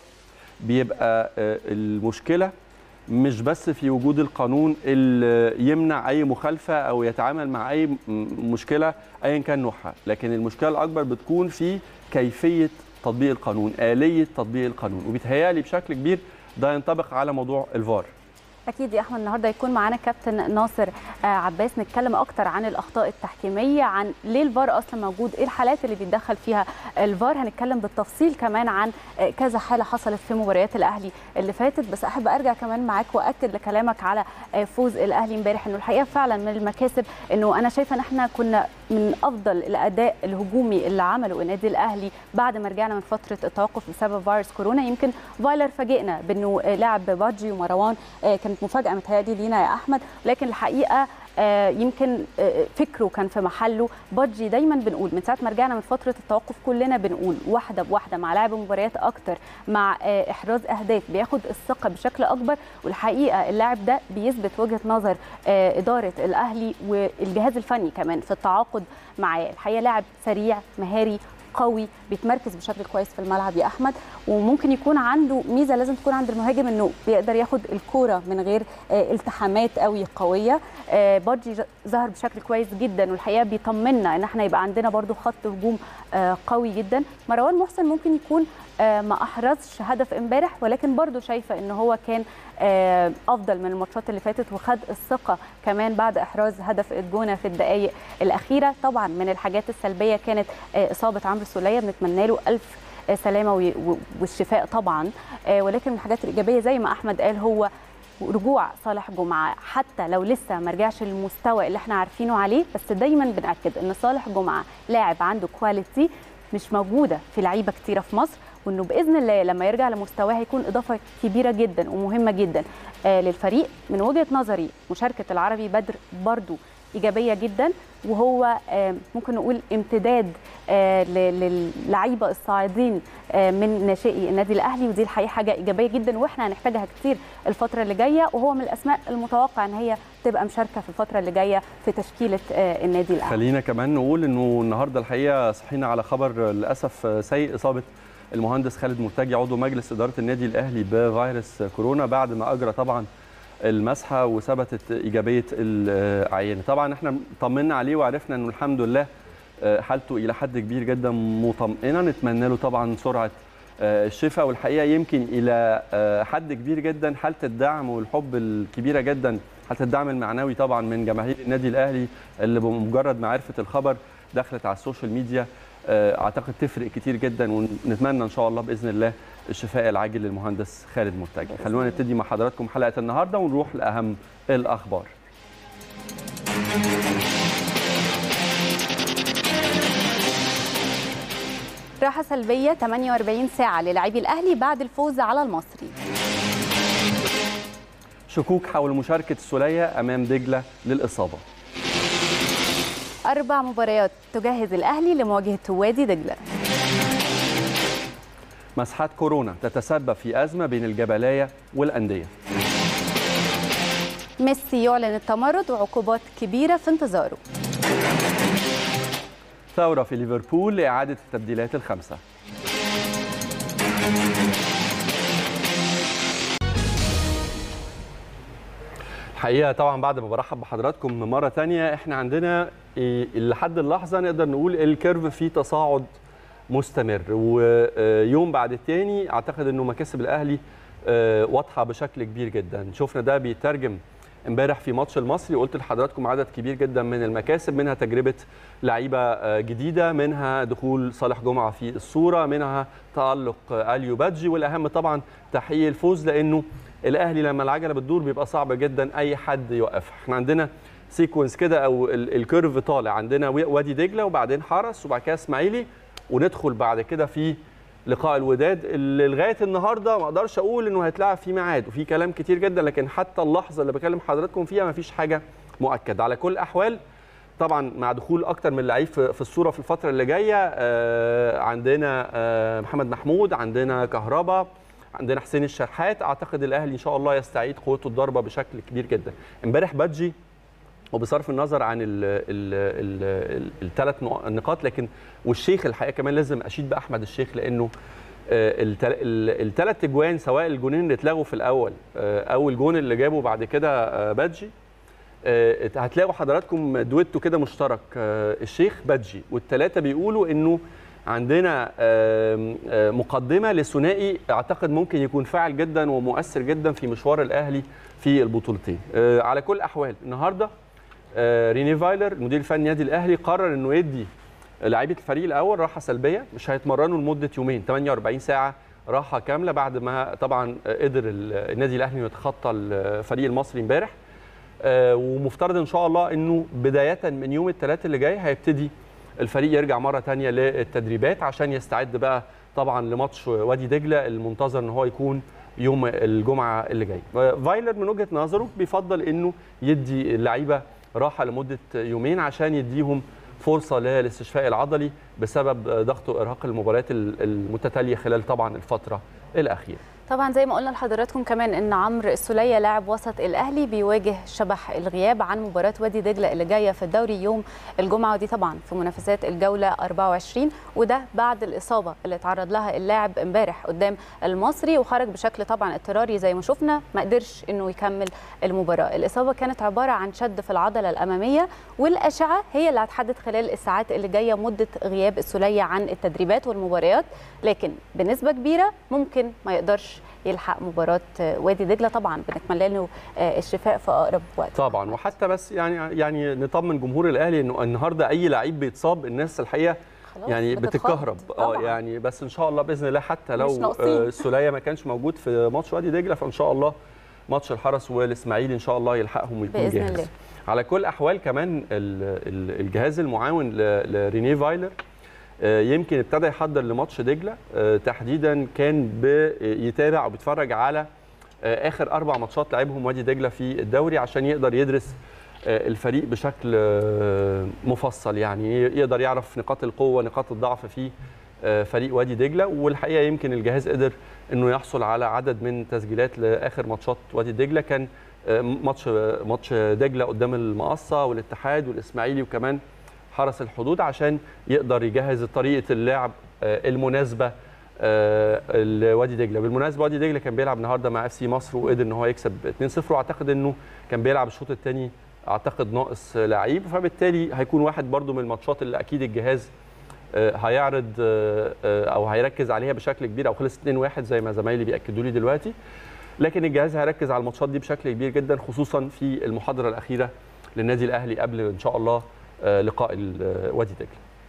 بيبقى آه، المشكله مش بس في وجود القانون اللي يمنع اي مخالفه او يتعامل مع اي م- مشكله ايا كان نوعها لكن المشكله الاكبر بتكون في كيفيه تطبيق القانون اليه تطبيق القانون وبيتهيألي بشكل كبير ده ينطبق على موضوع الفار اكيد يا احمد النهارده يكون معانا كابتن ناصر آه، عباس نتكلم اكتر عن الاخطاء التحكيميه عن ليه الفار اصلا موجود ايه الحالات اللي بيتدخل فيها الفار هنتكلم بالتفصيل كمان عن آه، كذا حاله حصلت في مباريات الاهلي اللي فاتت بس احب ارجع كمان معاك واكد لكلامك على آه، فوز الاهلي امبارح انه الحقيقه فعلا من المكاسب انه انا شايفه ان احنا كنا من افضل الاداء الهجومي اللي عمله النادي الاهلي بعد ما رجعنا من فتره التوقف بسبب فيروس كورونا يمكن فايلر فاجئنا بانه آه، لاعب بادجي ومروان آه، كانت مفاجاه متهيألي لينا يا احمد لكن الحقيقه آه، يمكن آه، فكره كان في محله بادجي دايما بنقول من ساعه ما رجعنا من فتره التوقف كلنا بنقول واحده بواحده مع لعب مباريات اكتر مع آه، احراز اهداف بياخد الثقه بشكل اكبر والحقيقه اللاعب ده بيثبت وجهه نظر آه، اداره الاهلي والجهاز الفني كمان في التعاقد معاه الحقيقه لاعب سريع مهاري قوي بيتمركز بشكل كويس في الملعب يا احمد وممكن يكون عنده ميزه لازم تكون عند المهاجم انه بيقدر ياخد الكوره من غير آه، التحامات قوي قويه آه، بادجي ج- ظهر بشكل كويس جدا والحقيقه بيطمنا ان احنا يبقى عندنا برضو خط هجوم آه، قوي جدا مروان محسن ممكن يكون آه، ما احرزش هدف امبارح ولكن برضو شايفه ان هو كان آه، افضل من الماتشات اللي فاتت وخد الثقه كمان بعد احراز هدف الجونه في الدقائق الاخيره طبعا من الحاجات السلبيه كانت آه، اصابه عمرو سوليه بنتمنى له الف آه، سلامه وي- و- والشفاء طبعا آه، ولكن من الحاجات الايجابيه زي ما احمد قال هو رجوع صالح جمعه حتى لو لسه ما رجعش للمستوى اللي احنا عارفينه عليه بس دايما بناكد ان صالح جمعه لاعب عنده كواليتي مش موجوده في لعيبه كتيره في مصر وانه باذن الله لما يرجع لمستواه هيكون اضافه كبيره جدا ومهمه جدا آه للفريق من وجهه نظري مشاركه العربي بدر برضو ايجابيه جدا وهو آه ممكن نقول امتداد آه ل- للعيبه الصاعدين آه من ناشئي النادي الاهلي ودي الحقيقه حاجه ايجابيه جدا واحنا هنحتاجها كتير الفتره اللي جايه وهو من الاسماء المتوقع ان هي تبقى مشاركه في الفتره اللي جايه في تشكيله آه النادي الاهلي خلينا كمان نقول انه النهارده الحقيقه صحينا على خبر للاسف سيء اصابه المهندس خالد مرتجي عضو مجلس اداره النادي الاهلي بفيروس كورونا بعد ما اجرى طبعا المسحه وثبتت ايجابيه العينه طبعا احنا طمنا عليه وعرفنا انه الحمد لله حالته الى حد كبير جدا مطمئنه نتمنى له طبعا سرعه الشفاء والحقيقه يمكن الى حد كبير جدا حاله الدعم والحب الكبيره جدا حاله الدعم المعنوي طبعا من جماهير النادي الاهلي اللي بمجرد ما عرفت الخبر دخلت على السوشيال ميديا اعتقد تفرق كتير جدا ونتمنى ان شاء الله باذن الله الشفاء العاجل للمهندس خالد مرتجي خلونا نبتدي مع حضراتكم حلقه النهارده ونروح لاهم الاخبار راحة سلبية 48 ساعة للاعبي الأهلي بعد الفوز على المصري شكوك حول مشاركة السولية أمام دجلة للإصابة أربع مباريات تجهز الأهلي لمواجهة وادي دجلة مسحات كورونا تتسبب في أزمة بين الجبلاية والأندية ميسي يعلن التمرد وعقوبات كبيرة في انتظاره ثورة في ليفربول لإعادة التبديلات الخمسة الحقيقة طبعا بعد ما برحب بحضراتكم مرة تانية احنا عندنا لحد اللحظة نقدر نقول الكيرف فيه تصاعد مستمر ويوم بعد التاني اعتقد انه مكاسب الاهلي واضحة بشكل كبير جدا شفنا ده بيترجم امبارح في ماتش المصري قلت لحضراتكم عدد كبير جدا من المكاسب منها تجربه لعيبه آه، جديده منها دخول صالح جمعه في الصوره منها تالق آه، اليو بادجي والاهم طبعا تحقيق الفوز لانه الاهلي لما العجله بتدور بيبقى صعب جدا اي حد يوقفها احنا عندنا سيكونس كده او ال- الكيرف طالع عندنا وي- وادي دجله وبعدين حرس وبعد كده اسماعيلي وندخل بعد كده في لقاء الوداد اللي لغايه النهارده ما اقدرش اقول انه هيتلعب في ميعاد وفي كلام كتير جدا لكن حتى اللحظه اللي بكلم حضراتكم فيها ما فيش حاجه مؤكد على كل الاحوال طبعا مع دخول اكتر من لعيب في في الصوره في الفتره اللي جايه آه، عندنا آه، محمد محمود عندنا كهربا عندنا حسين الشحات اعتقد الاهلي ان شاء الله يستعيد قوته الضربه بشكل كبير جدا امبارح بادجي وبصرف النظر عن الثلاث نقاط لكن والشيخ الحقيقه كمان لازم اشيد باحمد الشيخ لانه الثلاث اجوان سواء الجونين اللي اتلغوا في الاول آه، او الجون اللي جابه بعد كده آه، بادجي آه، هتلاقوا حضراتكم دويتو كده مشترك آه، الشيخ بادجي والثلاثه بيقولوا انه عندنا آم، آه، مقدمه لثنائي اعتقد ممكن يكون فاعل جدا ومؤثر جدا في مشوار الاهلي في البطولتين آه، على كل الاحوال النهارده آه، ريني فايلر المدير الفني النادي الاهلي قرر انه يدي لعيبه الفريق الاول راحه سلبيه مش هيتمرنوا لمده يومين 48 ساعه راحه كامله بعد ما طبعا قدر ال- النادي الاهلي إنه يتخطى الفريق المصري امبارح آه، ومفترض ان شاء الله انه بدايه من يوم الثلاث اللي جاي هيبتدي الفريق يرجع مره ثانيه للتدريبات عشان يستعد بقى طبعا لماتش وادي دجله المنتظر ان هو يكون يوم الجمعه اللي جاي فايلر من وجهه نظره بيفضل انه يدي اللعيبه راحه لمده يومين عشان يديهم فرصه للاستشفاء العضلي بسبب ضغط وارهاق المباريات المتتاليه خلال طبعا الفتره الاخيره طبعا زي ما قلنا لحضراتكم كمان ان عمرو السوليه لاعب وسط الاهلي بيواجه شبح الغياب عن مباراه وادي دجله اللي جايه في الدوري يوم الجمعه ودي طبعا في منافسات الجوله 24 وده بعد الاصابه اللي اتعرض لها اللاعب امبارح قدام المصري وخرج بشكل طبعا اضطراري زي ما شفنا ما قدرش انه يكمل المباراه الاصابه كانت عباره عن شد في العضله الاماميه والاشعه هي اللي هتحدد خلال الساعات اللي جايه مده غياب السوليه عن التدريبات والمباريات لكن بنسبه كبيره ممكن ما يقدرش يلحق مباراه وادي دجله طبعا بنتمنى له الشفاء في اقرب وقت طبعا وحتى بس يعني يعني نطمن جمهور الاهلي انه النهارده اي لعيب بيتصاب الناس الحقيقه خلاص يعني بتتخض. بتتكهرب اه طبعاً. يعني بس ان شاء الله باذن الله حتى لو مش ناقصين. آه، السوليه ما كانش موجود في ماتش وادي دجله فان شاء الله ماتش الحرس والاسماعيلي ان شاء الله يلحقهم ويكون بإذن جاهز الله. على كل الاحوال كمان ال- ال- الجهاز المعاون ل- لرينيه فايلر آه، يمكن ابتدى يحضر لماتش دجله آه، تحديدا كان بيتابع وبيتفرج على آه، اخر اربع ماتشات لعبهم وادي دجله في الدوري عشان يقدر يدرس آه، الفريق بشكل آه، مفصل يعني يقدر يعرف نقاط القوه نقاط الضعف في آه، فريق وادي دجله والحقيقه يمكن الجهاز قدر انه يحصل على عدد من تسجيلات لاخر ماتشات وادي دجله كان آه، ماتش ماتش دجله قدام المقصه والاتحاد والاسماعيلي وكمان حرس الحدود عشان يقدر يجهز طريقه اللعب آه، المناسبه آه، لوادي دجله بالمناسبه وادي دجله كان بيلعب النهارده مع اف سي مصر وقدر ان هو يكسب 2-0 واعتقد انه كان بيلعب الشوط الثاني اعتقد ناقص لعيب فبالتالي هيكون واحد برده من الماتشات اللي اكيد الجهاز آه، هيعرض آه، آه، او هيركز عليها بشكل كبير او خلص 2-1 زي ما زمايلي بياكدوا لي دلوقتي لكن الجهاز هيركز على الماتشات دي بشكل كبير جدا خصوصا في المحاضره الاخيره للنادي الاهلي قبل ان شاء الله آه، لقاء ال- آه، وادي دجله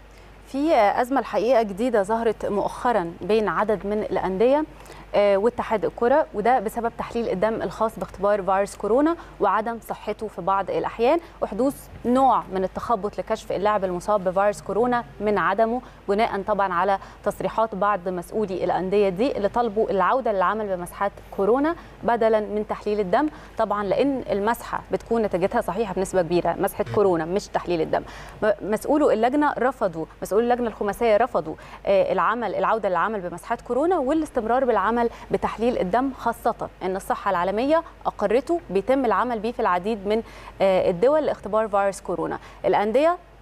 في أزمة الحقيقة جديدة ظهرت مؤخرا بين عدد من الأندية آه، واتحاد الكرة وده بسبب تحليل الدم الخاص باختبار فيروس كورونا وعدم صحته في بعض الأحيان وحدوث نوع من التخبط لكشف اللاعب المصاب بفيروس كورونا من عدمه بناء طبعا على تصريحات بعض مسؤولي الأندية دي اللي طلبوا العودة للعمل بمسحات كورونا بدلا من تحليل الدم طبعا لأن المسحة بتكون نتيجتها صحيحة بنسبة كبيرة مسحة كورونا مش تحليل الدم م- مسؤولو اللجنة رفضوا مسؤولو اللجنة الخماسية رفضوا آه، العمل العودة للعمل بمسحات كورونا والاستمرار بالعمل بتحليل الدم خاصة أن الصحة العالمية أقرته بيتم العمل به في العديد من آه، الدول لاختبار فيروس كورونا الأندية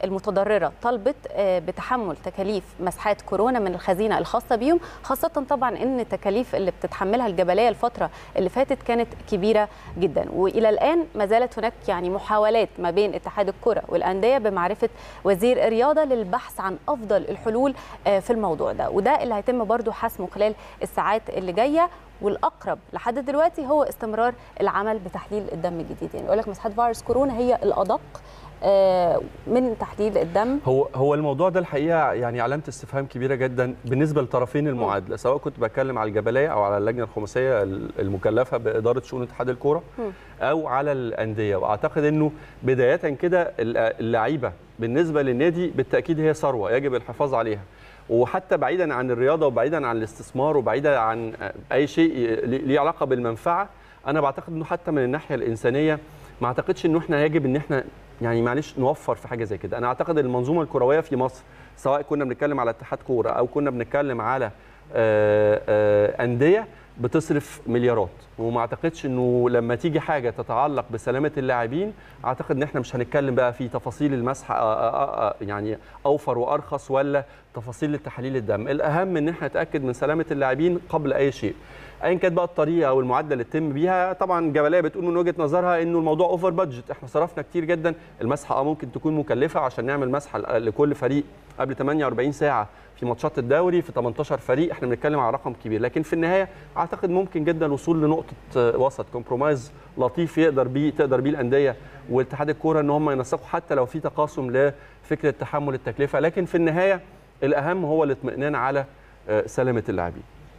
المتضرره طلبت آه، بتحمل تكاليف مسحات كورونا من الخزينه الخاصه بيهم خاصه طبعا ان التكاليف اللي بتتحملها الجبليه الفتره اللي فاتت كانت كبيره جدا والى الان ما زالت هناك يعني محاولات ما بين اتحاد الكره والانديه بمعرفه وزير الرياضه للبحث عن افضل الحلول آه، في الموضوع ده وده اللي هيتم برضو حسمه خلال الساعات اللي جايه والاقرب لحد دلوقتي هو استمرار العمل بتحليل الدم الجديد يعني يقول لك مسحات فيروس كورونا هي الادق آه، من تحليل الدم هو هو الموضوع ده الحقيقه يعني علامه استفهام كبيره جدا بالنسبه لطرفين المعادله سواء كنت بتكلم على الجبليه او على اللجنه الخماسيه المكلفه باداره شؤون اتحاد الكوره او على الانديه واعتقد انه بدايه كده اللعيبه بالنسبه للنادي بالتاكيد هي ثروه يجب الحفاظ عليها وحتى بعيدا عن الرياضه وبعيدا عن الاستثمار وبعيدا عن اي شيء ليه علاقه بالمنفعه انا بعتقد انه حتى من الناحيه الانسانيه ما اعتقدش انه احنا يجب ان احنا يعني معلش نوفر في حاجه زي كده انا اعتقد المنظومه الكرويه في مصر سواء كنا بنتكلم على اتحاد كوره او كنا بنتكلم على آه، آه، انديه بتصرف مليارات وما اعتقدش انه لما تيجي حاجه تتعلق بسلامه اللاعبين اعتقد ان احنا مش هنتكلم بقى في تفاصيل المسح آه، آه، آه، يعني اوفر وارخص ولا تفاصيل تحاليل الدم الاهم ان احنا نتاكد من سلامه اللاعبين قبل اي شيء ايا كانت بقى الطريقه او المعدل اللي تتم بيها طبعا جبليه بتقول من وجهه نظرها انه الموضوع اوفر بادجت احنا صرفنا كتير جدا المسحه اه ممكن تكون مكلفه عشان نعمل مسحه لكل فريق قبل 48 ساعه في ماتشات الدوري في 18 فريق احنا بنتكلم على رقم كبير لكن في النهايه اعتقد ممكن جدا الوصول لنقطه وسط كومبرومايز لطيف يقدر بيه تقدر بيه الانديه واتحاد الكوره ان هم ينسقوا حتى لو في تقاسم لفكره تحمل التكلفه لكن في النهايه الاهم هو الاطمئنان على سلامه اللاعبين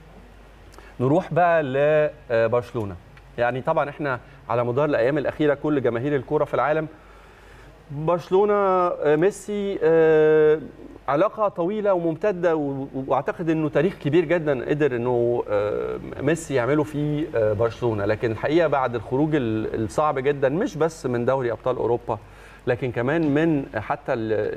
نروح بقى لبرشلونه يعني طبعا احنا على مدار الايام الاخيره كل جماهير الكوره في العالم برشلونه ميسي علاقه طويله وممتده واعتقد انه تاريخ كبير جدا قدر انه ميسي يعمله في برشلونه لكن الحقيقه بعد الخروج الصعب جدا مش بس من دوري ابطال اوروبا لكن كمان من حتى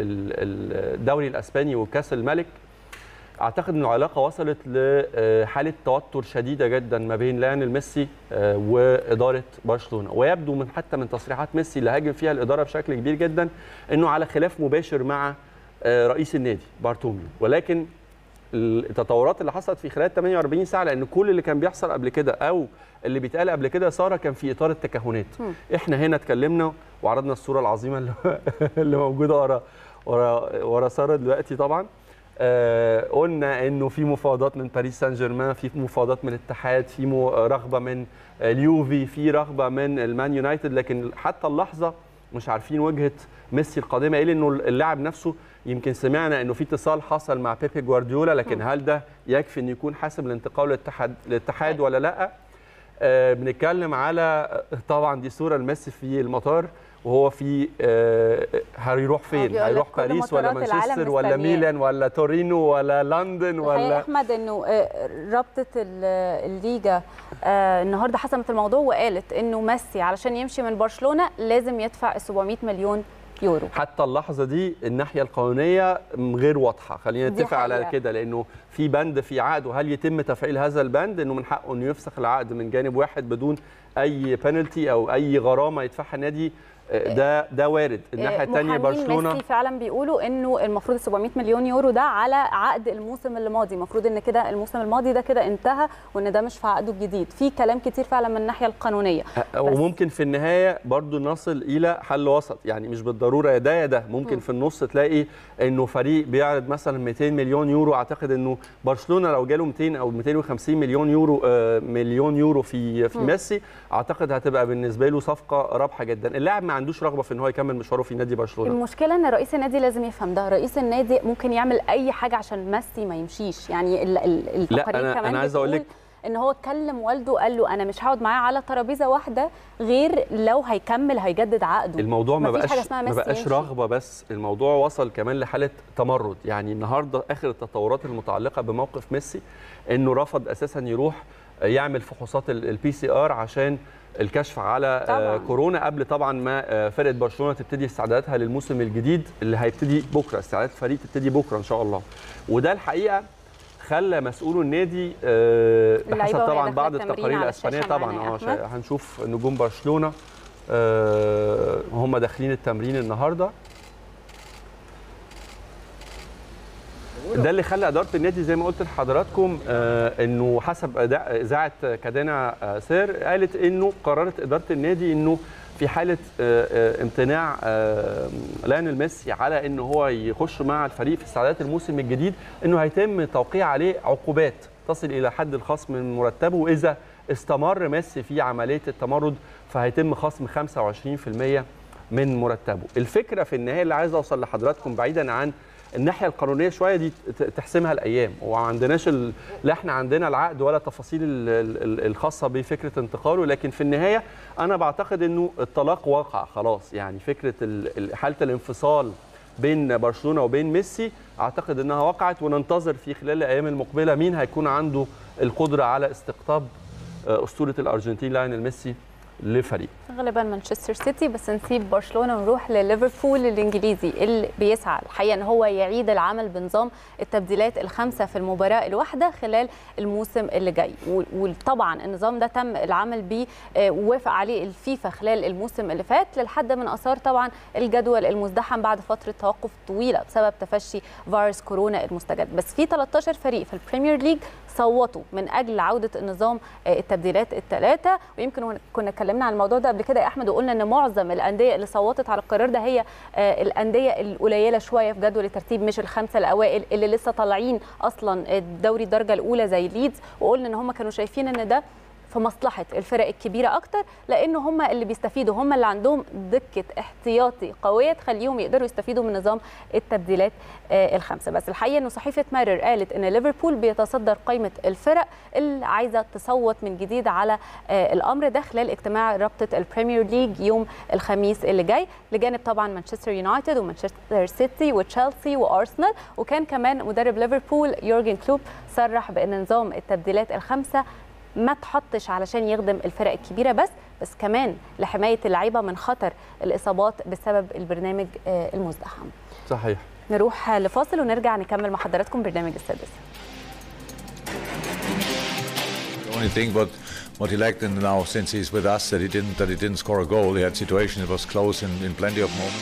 الدوري الاسباني وكاس الملك اعتقد ان العلاقه وصلت لحاله توتر شديده جدا ما بين ليونيل ميسي واداره برشلونه ويبدو من حتى من تصريحات ميسي اللي هاجم فيها الاداره بشكل كبير جدا انه على خلاف مباشر مع رئيس النادي بارتوميو ولكن التطورات اللي حصلت في خلال 48 ساعه لان كل اللي كان بيحصل قبل كده او اللي بيتقال قبل كده ساره كان في اطار التكهنات احنا هنا اتكلمنا وعرضنا الصوره العظيمه اللي, اللي موجوده ورا ورا ورا ساره دلوقتي طبعا آه قلنا انه في مفاوضات من باريس سان جيرمان في مفاوضات من الاتحاد في رغبه من اليوفي في رغبه من المان يونايتد لكن حتى اللحظه مش عارفين وجهه ميسي القادمه ايه لانه اللاعب نفسه يمكن سمعنا انه في اتصال حصل مع بيبي جوارديولا لكن هل ده يكفي انه يكون حاسم الانتقال للاتحاد للاتحاد ولا لا آه بنتكلم على طبعا دي صوره لميسي في المطار وهو في آه هيروح فين؟ هيروح باريس ولا مانشستر ولا ميلان ولا تورينو ولا لندن ولا احمد انه رابطه الليجا النهارده حسمت الموضوع وقالت انه ميسي علشان يمشي من برشلونه لازم يدفع ال 700 مليون يورو حتى اللحظه دي الناحيه القانونيه غير واضحه خلينا نتفق على كده لانه في بند في عقد وهل يتم تفعيل هذا البند انه من حقه انه يفسخ العقد من جانب واحد بدون اي بنالتي او اي غرامه يدفعها النادي ده ده وارد الناحيه الثانيه برشلونه ميسي فعلا بيقولوا انه المفروض 700 مليون يورو ده على عقد الموسم الماضي المفروض ان كده الموسم الماضي ده كده انتهى وان ده مش في عقده الجديد في كلام كتير فعلا من الناحيه القانونيه وممكن في النهايه برضو نصل الى حل وسط يعني مش بالضروره يا ده يا ده ممكن م. في النص تلاقي انه فريق بيعرض مثلا 200 مليون يورو اعتقد انه برشلونه لو جاله 200 او 250 مليون يورو آه مليون يورو في في م. ميسي اعتقد هتبقى بالنسبه له صفقه رابحه جدا اللاعب ما عندوش رغبه في ان هو يكمل مشواره في نادي برشلونه المشكله ان رئيس النادي لازم يفهم ده رئيس النادي ممكن يعمل اي حاجه عشان ميسي ما يمشيش يعني التقارير لا أنا كمان انا عايز اقول لك ان هو كلم والده وقال له انا مش هقعد معاه على ترابيزه واحده غير لو هيكمل هيجدد عقده الموضوع ما بقاش ما بقاش رغبه بس الموضوع وصل كمان لحاله تمرد يعني النهارده اخر التطورات المتعلقه بموقف ميسي انه رفض اساسا يروح يعمل فحوصات البي سي ار عشان الكشف على طبعا. كورونا قبل طبعا ما فرقه برشلونه تبتدي استعداداتها للموسم الجديد اللي هيبتدي بكره استعدادات الفريق تبتدي بكره ان شاء الله وده الحقيقه خلى مسؤول النادي حسب طبعا بعض التقارير الاسبانيه طبعا اه هنشوف نجوم برشلونه هم داخلين التمرين النهارده ده اللي خلى اداره النادي زي ما قلت لحضراتكم آه انه حسب أداء- اذاعه كادانا آه سير قالت انه قررت اداره النادي انه في حاله آه آه امتناع آه ليونيل ميسي على انه هو يخش مع الفريق في استعدادات الموسم الجديد انه هيتم توقيع عليه عقوبات تصل الى حد الخصم من مرتبه واذا استمر ميسي في عمليه التمرد فهيتم خصم 25% من مرتبه الفكره في النهايه اللي عايز اوصل لحضراتكم بعيدا عن الناحيه القانونيه شويه دي ت- تحسمها الايام وما عندناش ال... لا احنا عندنا العقد ولا تفاصيل ال- ال- ال- الخاصه بفكره انتقاله لكن في النهايه انا بعتقد انه الطلاق واقع خلاص يعني فكره ال- ال- حاله الانفصال بين برشلونه وبين ميسي اعتقد انها وقعت وننتظر في خلال الايام المقبله مين هيكون عنده القدره على استقطاب آه، اسطوره الارجنتين لايونيل ميسي لفريق غالبا مانشستر سيتي بس نسيب برشلونه ونروح لليفربول الانجليزي اللي بيسعى الحقيقه ان هو يعيد العمل بنظام التبديلات الخمسه في المباراه الواحده خلال الموسم اللي جاي و- وطبعا النظام ده تم العمل بيه آه، ووافق عليه الفيفا خلال الموسم اللي فات للحد من اثار طبعا الجدول المزدحم بعد فتره توقف طويله بسبب تفشي فيروس كورونا المستجد بس في 13 فريق في البريمير ليج صوتوا من اجل عوده النظام آه، التبديلات الثلاثه ويمكن هن- كنا اتكلمنا عن الموضوع ده قبل كده يا احمد وقلنا ان معظم الانديه اللي صوتت على القرار ده هي آه، الانديه القليله شويه في جدول الترتيب مش الخمسه الاوائل اللي لسه طالعين اصلا الدوري الدرجه الاولى زي ليدز وقلنا ان هم كانوا شايفين ان ده في مصلحه الفرق الكبيره اكتر لان هم اللي بيستفيدوا هم اللي عندهم دكه احتياطي قويه تخليهم يقدروا يستفيدوا من نظام التبديلات آه، الخمسه بس الحقيقه انه صحيفه مارر قالت ان ليفربول بيتصدر قائمه الفرق اللي عايزه تصوت من جديد على آه، الامر ده خلال اجتماع رابطه البريمير ليج يوم الخميس اللي جاي لجانب طبعا مانشستر يونايتد ومانشستر سيتي وتشيلسي وارسنال وكان كمان مدرب ليفربول يورجن كلوب صرح بان نظام التبديلات الخمسه ما تحطش علشان يخدم الفرق الكبيره بس بس كمان لحمايه اللعيبه من خطر الاصابات بسبب البرنامج آه، المزدحم صحيح نروح لفاصل ونرجع نكمل مع حضراتكم برنامج السادسه The only thing what what he lacked in now since he's with us that he didn't that he didn't score a goal. He had situations it was close in, in plenty of moments.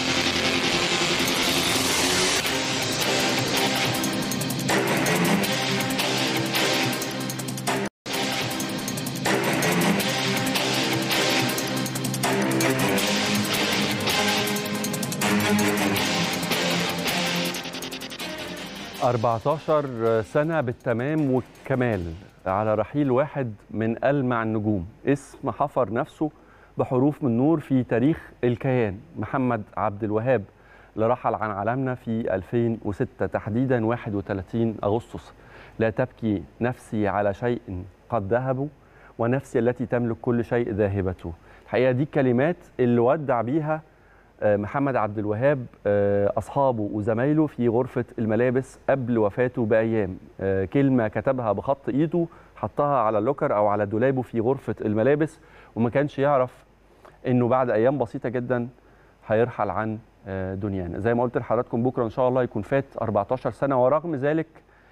أربعتاشر سنة بالتمام والكمال على رحيل واحد من ألمع النجوم اسم حفر نفسه بحروف من نور في تاريخ الكيان محمد عبد الوهاب اللي رحل عن عالمنا في 2006 تحديدا 31 أغسطس لا تبكي نفسي على شيء قد ذهبوا ونفسي التي تملك كل شيء ذاهبته الحقيقة دي الكلمات اللي ودع بيها آه، محمد عبد الوهاب آه، اصحابه وزمايله في غرفه الملابس قبل وفاته بايام آه، كلمه كتبها بخط ايده حطها على اللوكر او على دولابه في غرفه الملابس وما كانش يعرف انه بعد ايام بسيطه جدا هيرحل عن آه، دنيانا زي ما قلت لحضراتكم بكره ان شاء الله يكون فات 14 سنه ورغم ذلك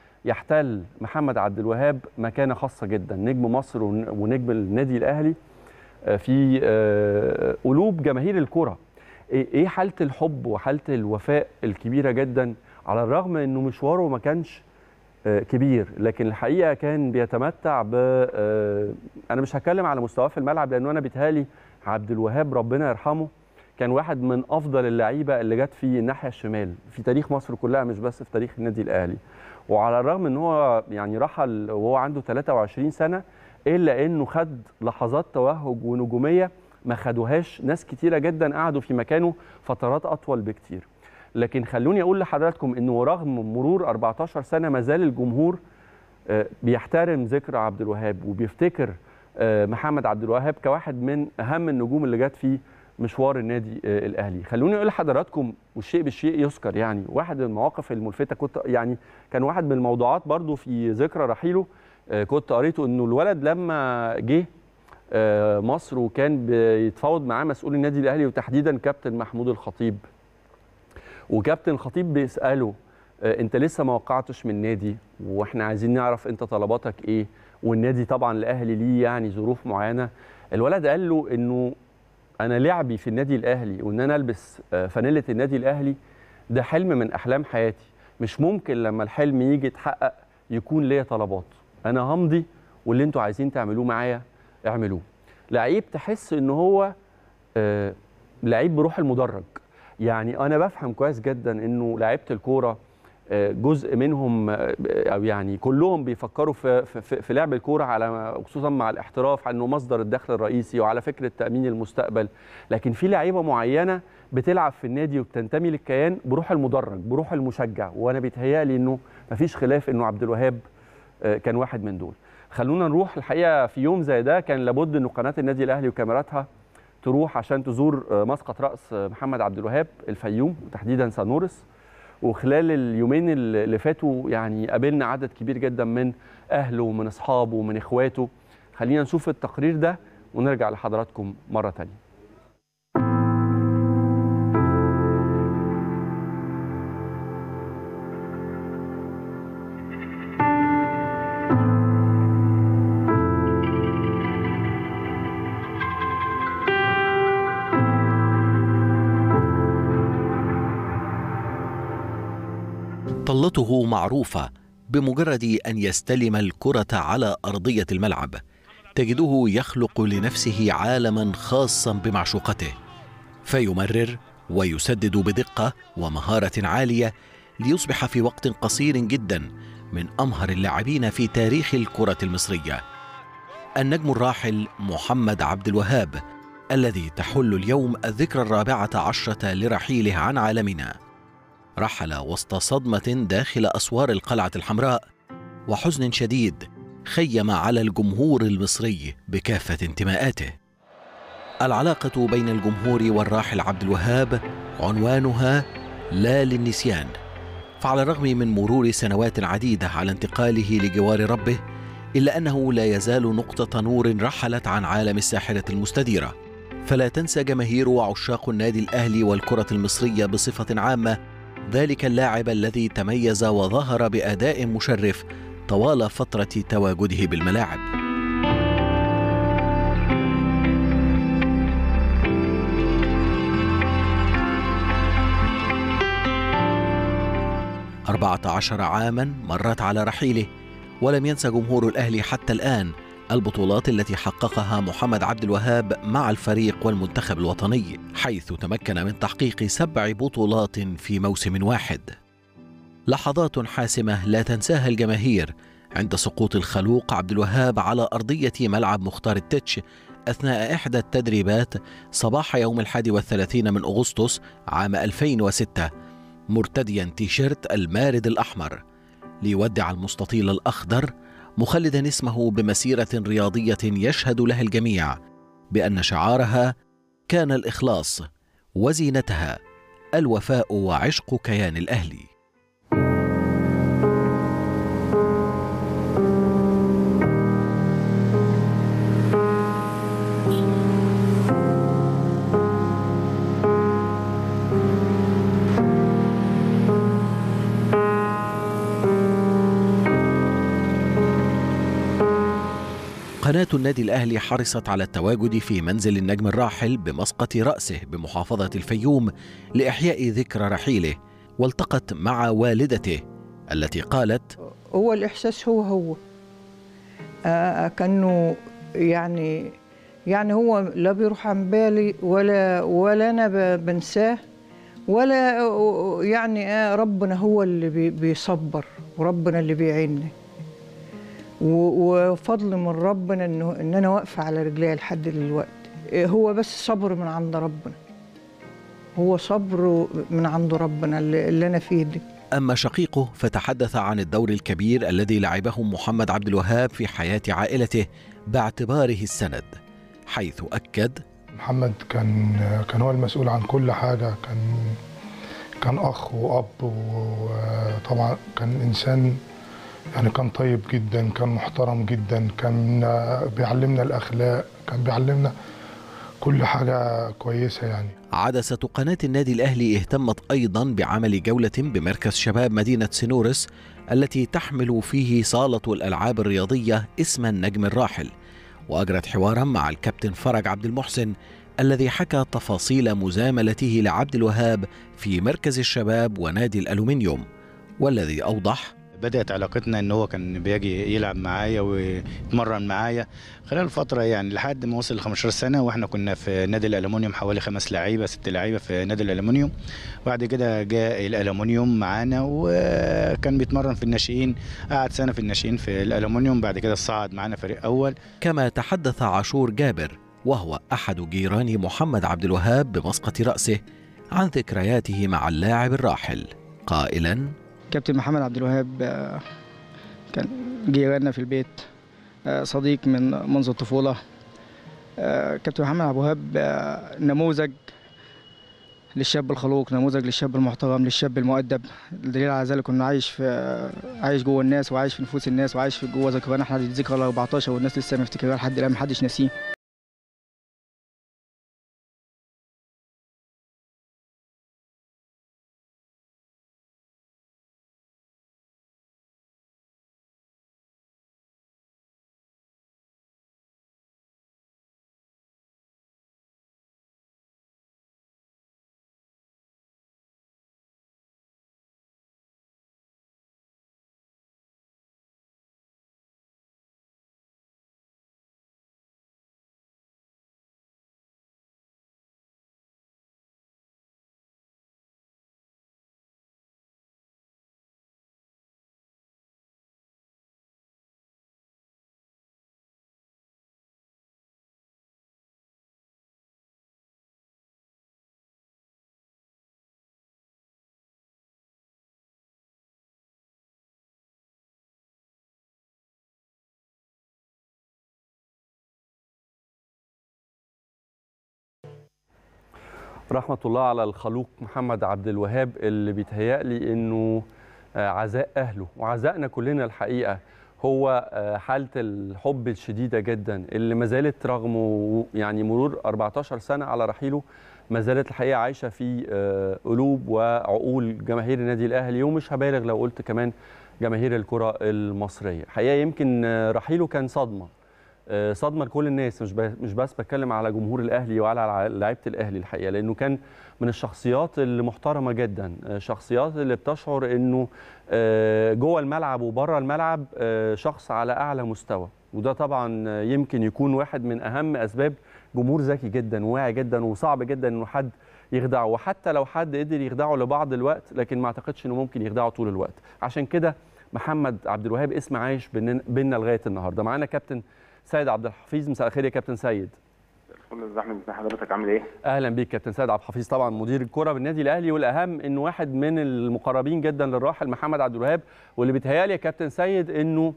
يحتل محمد عبد الوهاب مكانه خاصه جدا نجم مصر ون- ونجم النادي الاهلي آه، في آه، قلوب جماهير الكره ايه إيه حاله الحب وحاله الوفاء الكبيره جدا على الرغم انه مشواره ما كانش آه، كبير لكن الحقيقه كان بيتمتع ب آه، انا مش هتكلم على مستواه في الملعب لانه انا بيتهيألي عبد الوهاب ربنا يرحمه كان واحد من افضل اللعيبه اللي جت في الناحيه الشمال في تاريخ مصر كلها مش بس في تاريخ النادي الاهلي وعلى الرغم ان هو يعني رحل وهو عنده 23 سنه الا انه خد لحظات توهج ونجوميه ما خدوهاش ناس كتيره جدا قعدوا في مكانه فترات اطول بكتير لكن خلوني اقول لحضراتكم انه رغم مرور 14 سنه ما زال الجمهور آه، بيحترم ذكرى عبد الوهاب وبيفتكر آه، محمد عبد الوهاب كواحد من اهم النجوم اللي جت في مشوار النادي آه، الاهلي خلوني اقول لحضراتكم والشيء بالشيء يذكر يعني واحد من المواقف الملفته كنت يعني كان واحد من الموضوعات برضو في ذكرى رحيله آه، كنت قريته انه الولد لما جه آه، مصر وكان بيتفاوض معاه مسؤول النادي الاهلي وتحديدا كابتن محمود الخطيب وكابتن الخطيب بيساله آه، انت لسه ما وقعتش من نادي واحنا عايزين نعرف انت طلباتك ايه والنادي طبعا الاهلي ليه يعني ظروف معينه الولد قال له انه انا لعبي في النادي الاهلي وان انا البس آه، فانيله النادي الاهلي ده حلم من احلام حياتي مش ممكن لما الحلم يجي يتحقق يكون ليا طلبات انا همضي واللي انتوا عايزين تعملوه معايا اعملوه لعيب تحس ان هو آه لعيب بروح المدرج يعني انا بفهم كويس جدا انه لعيبه الكوره آه، جزء منهم آه، او يعني كلهم بيفكروا في في, في لعب الكوره على خصوصا مع الاحتراف على انه مصدر الدخل الرئيسي وعلى فكره تامين المستقبل لكن في لعيبه معينه بتلعب في النادي وبتنتمي للكيان بروح المدرج بروح المشجع وانا بيتهيألي انه مفيش خلاف انه عبد الوهاب آه، كان واحد من دول خلونا نروح الحقيقه في يوم زي ده كان لابد انه قناه النادي الاهلي وكاميراتها تروح عشان تزور آه، مسقط راس آه، محمد عبد الوهاب الفيوم وتحديدا سانورس وخلال اليومين اللي فاتوا يعني قابلنا عدد كبير جدا من اهله ومن اصحابه ومن اخواته خلينا نشوف التقرير ده ونرجع لحضراتكم مره تانية طلته معروفة بمجرد أن يستلم الكرة على أرضية الملعب تجده يخلق لنفسه عالما خاصا بمعشوقته فيمرر ويسدد بدقة ومهارة عالية ليصبح في وقت قصير جدا من أمهر اللاعبين في تاريخ الكرة المصرية النجم الراحل محمد عبد الوهاب الذي تحل اليوم الذكرى الرابعة عشرة لرحيله عن عالمنا رحل وسط صدمة داخل أسوار القلعة الحمراء وحزن شديد خيم على الجمهور المصري بكافة انتماءاته. العلاقة بين الجمهور والراحل عبد الوهاب عنوانها لا للنسيان. فعلى الرغم من مرور سنوات عديدة على انتقاله لجوار ربه إلا أنه لا يزال نقطة نور رحلت عن عالم الساحرة المستديرة. فلا تنسى جماهير وعشاق النادي الأهلي والكرة المصرية بصفة عامة ذلك اللاعب الذي تميز وظهر باداء مشرف طوال فتره تواجده بالملاعب أربعة عشر عاما مرت على رحيله ولم ينسى جمهور الأهلي حتى الآن البطولات التي حققها محمد عبد الوهاب مع الفريق والمنتخب الوطني حيث تمكن من تحقيق سبع بطولات في موسم واحد لحظات حاسمه لا تنساها الجماهير عند سقوط الخلوق عبد الوهاب على ارضيه ملعب مختار التتش اثناء احدى التدريبات صباح يوم الحادي والثلاثين من اغسطس عام 2006 مرتديا تيشيرت المارد الاحمر ليودع المستطيل الاخضر مخلدا اسمه بمسيره رياضيه يشهد لها الجميع بان شعارها كان الاخلاص وزينتها الوفاء وعشق كيان الاهلي قناة النادي الأهلي حرصت على التواجد في منزل النجم الراحل بمسقط رأسه بمحافظة الفيوم لإحياء ذكرى رحيله والتقت مع والدته التي قالت هو الإحساس هو هو آه كأنه يعني يعني هو لا بيروح عن بالي ولا ولا أنا ب- بنساه ولا يعني آه ربنا هو اللي بي- بيصبر وربنا اللي بيعيني و- وفضل من ربنا انه ان انا واقفه على رجليا لحد دلوقتي إيه هو بس صبر من عند ربنا هو صبر من عند ربنا اللي, اللي انا فيه دي أما شقيقه فتحدث عن الدور الكبير الذي لعبه محمد عبد الوهاب في حياة عائلته باعتباره السند حيث أكد محمد كان كان هو المسؤول عن كل حاجة كان كان أخ وأب وطبعا كان إنسان يعني كان طيب جدا كان محترم جدا كان بيعلمنا الأخلاق كان بيعلمنا كل حاجة كويسة يعني عدسة قناة النادي الأهلي اهتمت أيضا بعمل جولة بمركز شباب مدينة سينورس التي تحمل فيه صالة الألعاب الرياضية اسم النجم الراحل وأجرت حوارا مع الكابتن فرج عبد المحسن الذي حكى تفاصيل مزاملته لعبد الوهاب في مركز الشباب ونادي الألومنيوم والذي أوضح بدأت علاقتنا ان هو كان بيجي يلعب معايا ويتمرن معايا خلال الفترة يعني لحد ما وصل ل 15 سنة واحنا كنا في نادي الألمونيوم حوالي خمس لعيبة ست لعيبة في نادي الألمونيوم بعد كده جاء الألمونيوم معانا وكان بيتمرن في الناشئين قعد سنة في الناشئين في الألمونيوم بعد كده صعد معانا فريق أول كما تحدث عاشور جابر وهو أحد جيران محمد عبد الوهاب بمسقط رأسه عن ذكرياته مع اللاعب الراحل قائلا كابتن محمد عبد الوهاب آه، كان جيراننا في البيت آه، صديق من منذ الطفولة آه، كابتن محمد عبد الوهاب آه، نموذج للشاب الخلوق نموذج للشاب المحترم للشاب المؤدب الدليل على ذلك انه عايش في عايش جوه الناس وعايش في نفوس الناس وعايش في جوه ذكرانا احنا الذكرى ال 14 والناس لسه مفتكرها لحد الان محدش ناسيه رحمة الله على الخلوق محمد عبد الوهاب اللي بيتهيألي انه آه، عزاء اهله وعزائنا كلنا الحقيقة هو آه، حالة الحب الشديدة جدا اللي ما زالت رغم و- يعني مرور 14 سنة على رحيله ما زالت الحقيقة عايشة في آه، قلوب وعقول جماهير النادي الأهلي ومش هبالغ لو قلت كمان جماهير الكرة المصرية الحقيقة يمكن آه، رحيله كان صدمة آه، صدمه لكل الناس مش ب- مش بس بتكلم على جمهور الاهلي وعلى ع- لعيبه الاهلي الحقيقه لانه كان من الشخصيات المحترمه جدا آه، شخصيات اللي بتشعر انه آه، جوه الملعب وبره الملعب آه، شخص على اعلى مستوى وده طبعا آه، يمكن يكون واحد من اهم اسباب جمهور ذكي جدا وواعي جدا وصعب جدا انه حد يخدعه وحتى لو حد قدر يخدعه لبعض الوقت لكن ما اعتقدش انه ممكن يخدعه طول الوقت عشان كده محمد عبد الوهاب اسم عايش بيننا بيننا لغايه النهارده معانا كابتن سيد عبد الحفيظ مساء الخير يا كابتن سيد استاذ احمد ازي حضرتك عامل ايه؟ اهلا بيك كابتن سيد عبد الحفيظ طبعا مدير الكره بالنادي الاهلي والاهم انه واحد من المقربين جدا للراحل محمد عبد الوهاب واللي بيتهيألي يا كابتن سيد انه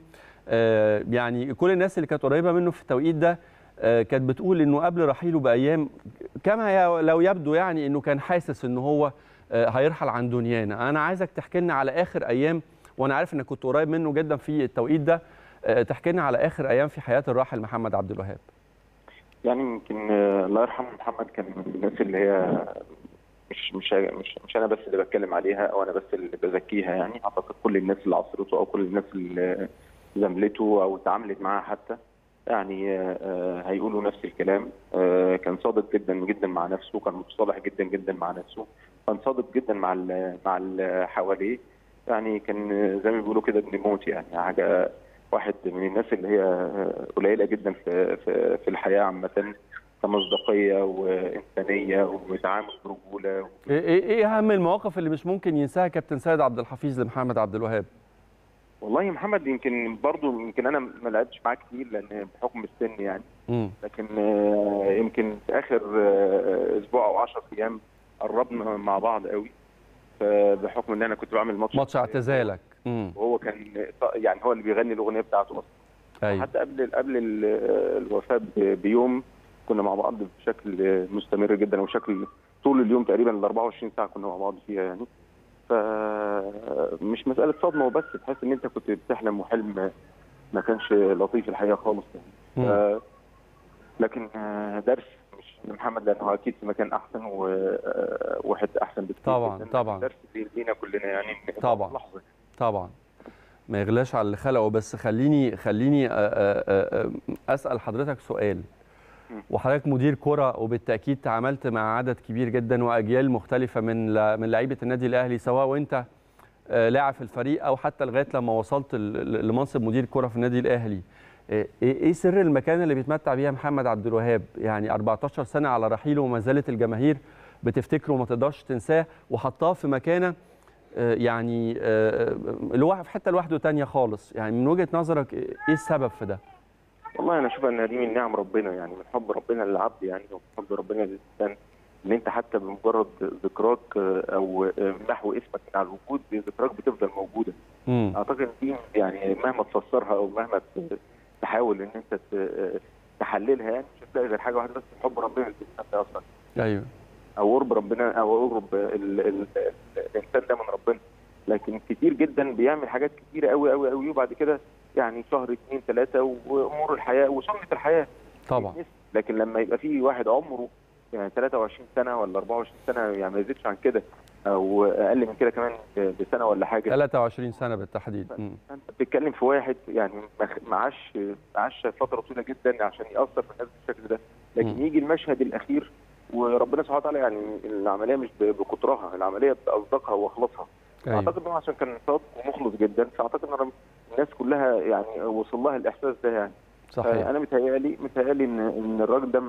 آه يعني كل الناس اللي كانت قريبه منه في التوقيت ده آه كانت بتقول انه قبل رحيله بايام كما ي- لو يبدو يعني انه كان حاسس انه هو آه هيرحل عن دنيانا انا عايزك تحكي لنا على اخر ايام وانا عارف انك كنت قريب منه جدا في التوقيت ده آه تحكي لنا على اخر ايام في حياه الراحل محمد عبد الوهاب يعني يمكن آه، الله يرحمه محمد كان من الناس اللي هي مش مش مش مش انا بس اللي بتكلم عليها او انا بس اللي بزكيها يعني اعتقد كل الناس اللي عصرته او كل الناس اللي زملته او اتعاملت معاه حتى يعني آه، آه، هيقولوا نفس الكلام آه، كان صادق جدا جدا مع نفسه كان متصالح جدا جدا مع نفسه كان صادق جدا مع ال- مع اللي حواليه يعني كان زي ما بيقولوا كده ابن موت يعني حاجه واحد من الناس اللي هي آه، قليله جدا في في, في الحياه عامه كمصداقيه وانسانيه وتعامل برجوله ايه ايه إيه اهم المواقف اللي مش ممكن ينساها كابتن سيد عبد الحفيظ لمحمد عبد الوهاب والله محمد يمكن برضو يمكن انا ما لعبتش معاه كتير لان بحكم السن يعني مم. لكن آه، يمكن في اخر آه، اسبوع او 10 ايام قربنا مع بعض قوي فبحكم ان انا كنت بعمل ماتش ماتش اعتزالك مم. وهو كان يعني هو اللي بيغني الاغنيه بتاعته اصلا ايوه حتى قبل قبل ال- الوفاه ب- بيوم كنا مع بعض بشكل مستمر جدا وشكل طول اليوم تقريبا ال 24 ساعه كنا مع بعض فيها يعني فمش مساله صدمه وبس تحس ان انت كنت بتحلم وحلم ما كانش لطيف الحقيقه خالص يعني مم. ف- لكن آه، درس مش لمحمد لانه اكيد في مكان احسن و- آه، وحته احسن بكتير طبعا جداً. طبعا درس لينا كلنا يعني إن طبعا. لحظه طبعا ما يغلاش على اللي خلقه بس خليني خليني أ- أ- أ- اسال حضرتك سؤال وحضرتك مدير كرة وبالتاكيد تعاملت مع عدد كبير جدا واجيال مختلفه من لا- من لعيبه النادي الاهلي سواء وانت آه، لاعب في الفريق او حتى لغايه لما وصلت ل- ل- لمنصب مدير كره في النادي الاهلي آه، ايه إيه سر المكانه اللي بيتمتع بيها محمد عبد الوهاب يعني 14 سنه على رحيله وما زالت الجماهير بتفتكره وما تقدرش تنساه وحطاه في مكانه آه، يعني آه، لوحده في حته لوحده تانية خالص يعني من وجهه نظرك ايه السبب في ده والله انا اشوف ان دي من نعم ربنا يعني من حب ربنا للعبد يعني ومن حب ربنا للانسان ان انت حتى بمجرد ذكراك آه، او آه، محو اسمك من على الوجود ذكراك بتفضل موجوده مم. اعتقد دي يعني مهما تفسرها او مهما ت- تحاول ان انت ت- تحللها يعني مش هتلاقي غير حاجه واحده بس حب ربنا للانسان ده اصلا ايوه او قرب ربنا او قرب ال- ال- الانسان ده من ربنا لكن كتير جدا بيعمل حاجات كتيره قوي قوي قوي وبعد كده يعني شهر اثنين ثلاثه وامور الحياه وسنه الحياه طبعا لكن لما يبقى في واحد عمره يعني 23 سنه ولا 24 سنه يعني ما يزيدش عن كده او اقل من كده كمان بسنه ولا حاجه 23 سنه بالتحديد مم. انت بتتكلم في واحد يعني مخ- معاش معاش فتره طويله جدا عشان ياثر في الناس بالشكل ده لكن مم. يجي المشهد الاخير وربنا سبحانه وتعالى يعني العمليه مش ب- بكترها العمليه باصدقها واخلاصها أيوة. اعتقد انه عشان كان صادق ومخلص جدا فاعتقد ان الناس كلها يعني وصل لها الاحساس ده يعني صحيح انا متهيألي متهيألي ان ان الراجل ده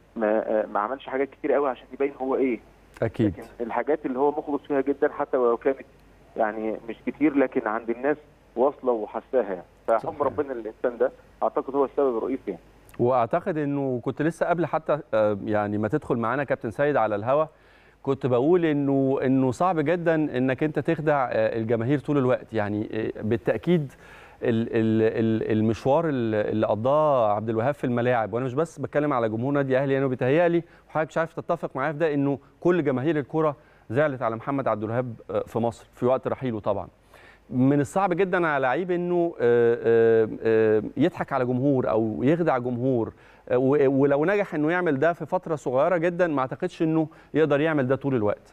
ما ما عملش حاجات كتير قوي عشان يبين هو ايه اكيد الحاجات اللي هو مخلص فيها جدا حتى ولو كانت يعني مش كتير لكن عند الناس واصله وحساها يعني فحب ربنا للانسان ده اعتقد هو السبب الرئيسي يعني واعتقد انه كنت لسه قبل حتى آه، يعني ما تدخل معانا كابتن سيد على الهوا كنت بقول انه انه صعب جدا انك انت تخدع آه، الجماهير طول الوقت يعني آه، بالتاكيد ال- ال- ال- المشوار ال- اللي قضاه عبد الوهاب في الملاعب وانا مش بس بتكلم على جمهور نادي اهلي انا بيتهيألي وحضرتك مش عارف تتفق معايا في ده انه كل جماهير الكره زعلت على محمد عبد الوهاب آه، في مصر في وقت رحيله طبعا من الصعب جدا على لعيب انه آه، آه، آه، يضحك على جمهور او يخدع جمهور آه، و- ولو نجح انه يعمل ده في فتره صغيره جدا ما اعتقدش انه يقدر يعمل ده طول الوقت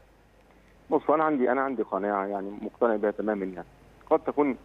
بص انا عندي انا عندي قناعه يعني مقتنع بها تماما يعني قد تكون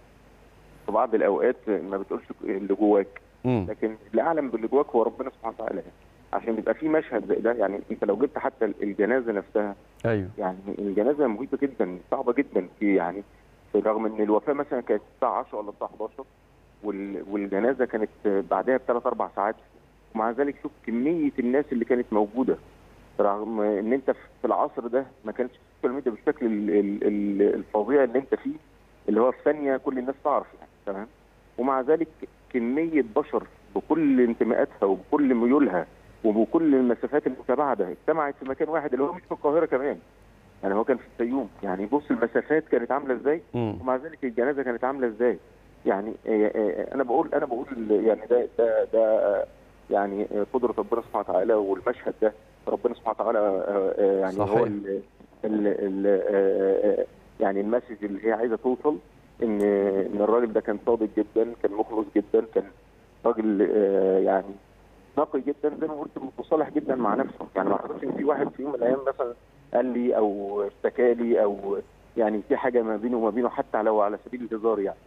في بعض الاوقات ما بتقولش اللي جواك مم. لكن اللي اعلم باللي جواك هو ربنا سبحانه وتعالى يعني. عشان يبقى في مشهد زي ده يعني انت لو جبت حتى الجنازه نفسها ايوه يعني الجنازه مهيبه جدا صعبه جدا في يعني رغم ان الوفاه مثلا كانت الساعه 10 ولا الساعه 11 وال- والجنازه كانت بعدها بثلاث اربع ساعات ومع ذلك شوف كميه الناس اللي كانت موجوده رغم ان انت في العصر ده ما كانش السوشيال ميديا بالشكل ال- ال- ال- الفظيع اللي انت فيه اللي هو في ثانيه كل الناس تعرف يعني تمام ومع ذلك كميه بشر بكل انتماءاتها وبكل ميولها وبكل المسافات المتباعده اجتمعت في مكان واحد اللي هو مش في القاهره كمان يعني هو كان في الفيوم يعني بص المسافات كانت عامله ازاي مم. ومع ذلك الجنازه كانت عامله ازاي يعني آه، آه، انا بقول انا بقول يعني ده ده ده آه، يعني آه، قدره ربنا سبحانه وتعالى والمشهد ده ربنا سبحانه وتعالى آه، آه، يعني صحيح. هو ال ال ال آه، آه، يعني المسج اللي هي عايزه توصل ان ان الراجل ده كان صادق جدا كان مخلص جدا كان راجل آه، يعني نقي جدا زي ما قلت متصالح جدا مع نفسه يعني ما اعتقدش ان في واحد في يوم من الايام مثلا قال لي او اشتكى لي او يعني في حاجه ما بينه وما بينه حتى لو على سبيل الهزار يعني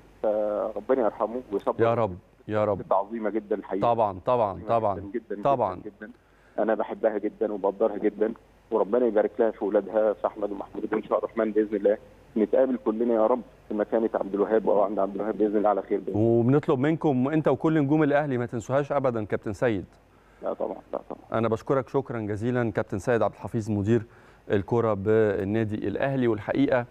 فربنا يرحمه ويصبر يا رب يا رب ست عظيمه جدا الحقيقه طبعا طبعا طبعا جدا جدا طبعا جدا, جدا انا بحبها جدا وبقدرها جدا وربنا يبارك لها في اولادها في احمد ومحمود ان شاء الرحمن باذن الله نتقابل كلنا يا رب في مكانه عبد الوهاب او عند عبد الوهاب باذن الله على خير باذن الله وبنطلب منكم انت وكل نجوم الاهلي ما تنسوهاش ابدا كابتن سيد لا طبعا لا طبعا انا بشكرك شكرا جزيلا كابتن سيد عبد الحفيظ مدير الكره بالنادي الاهلي والحقيقه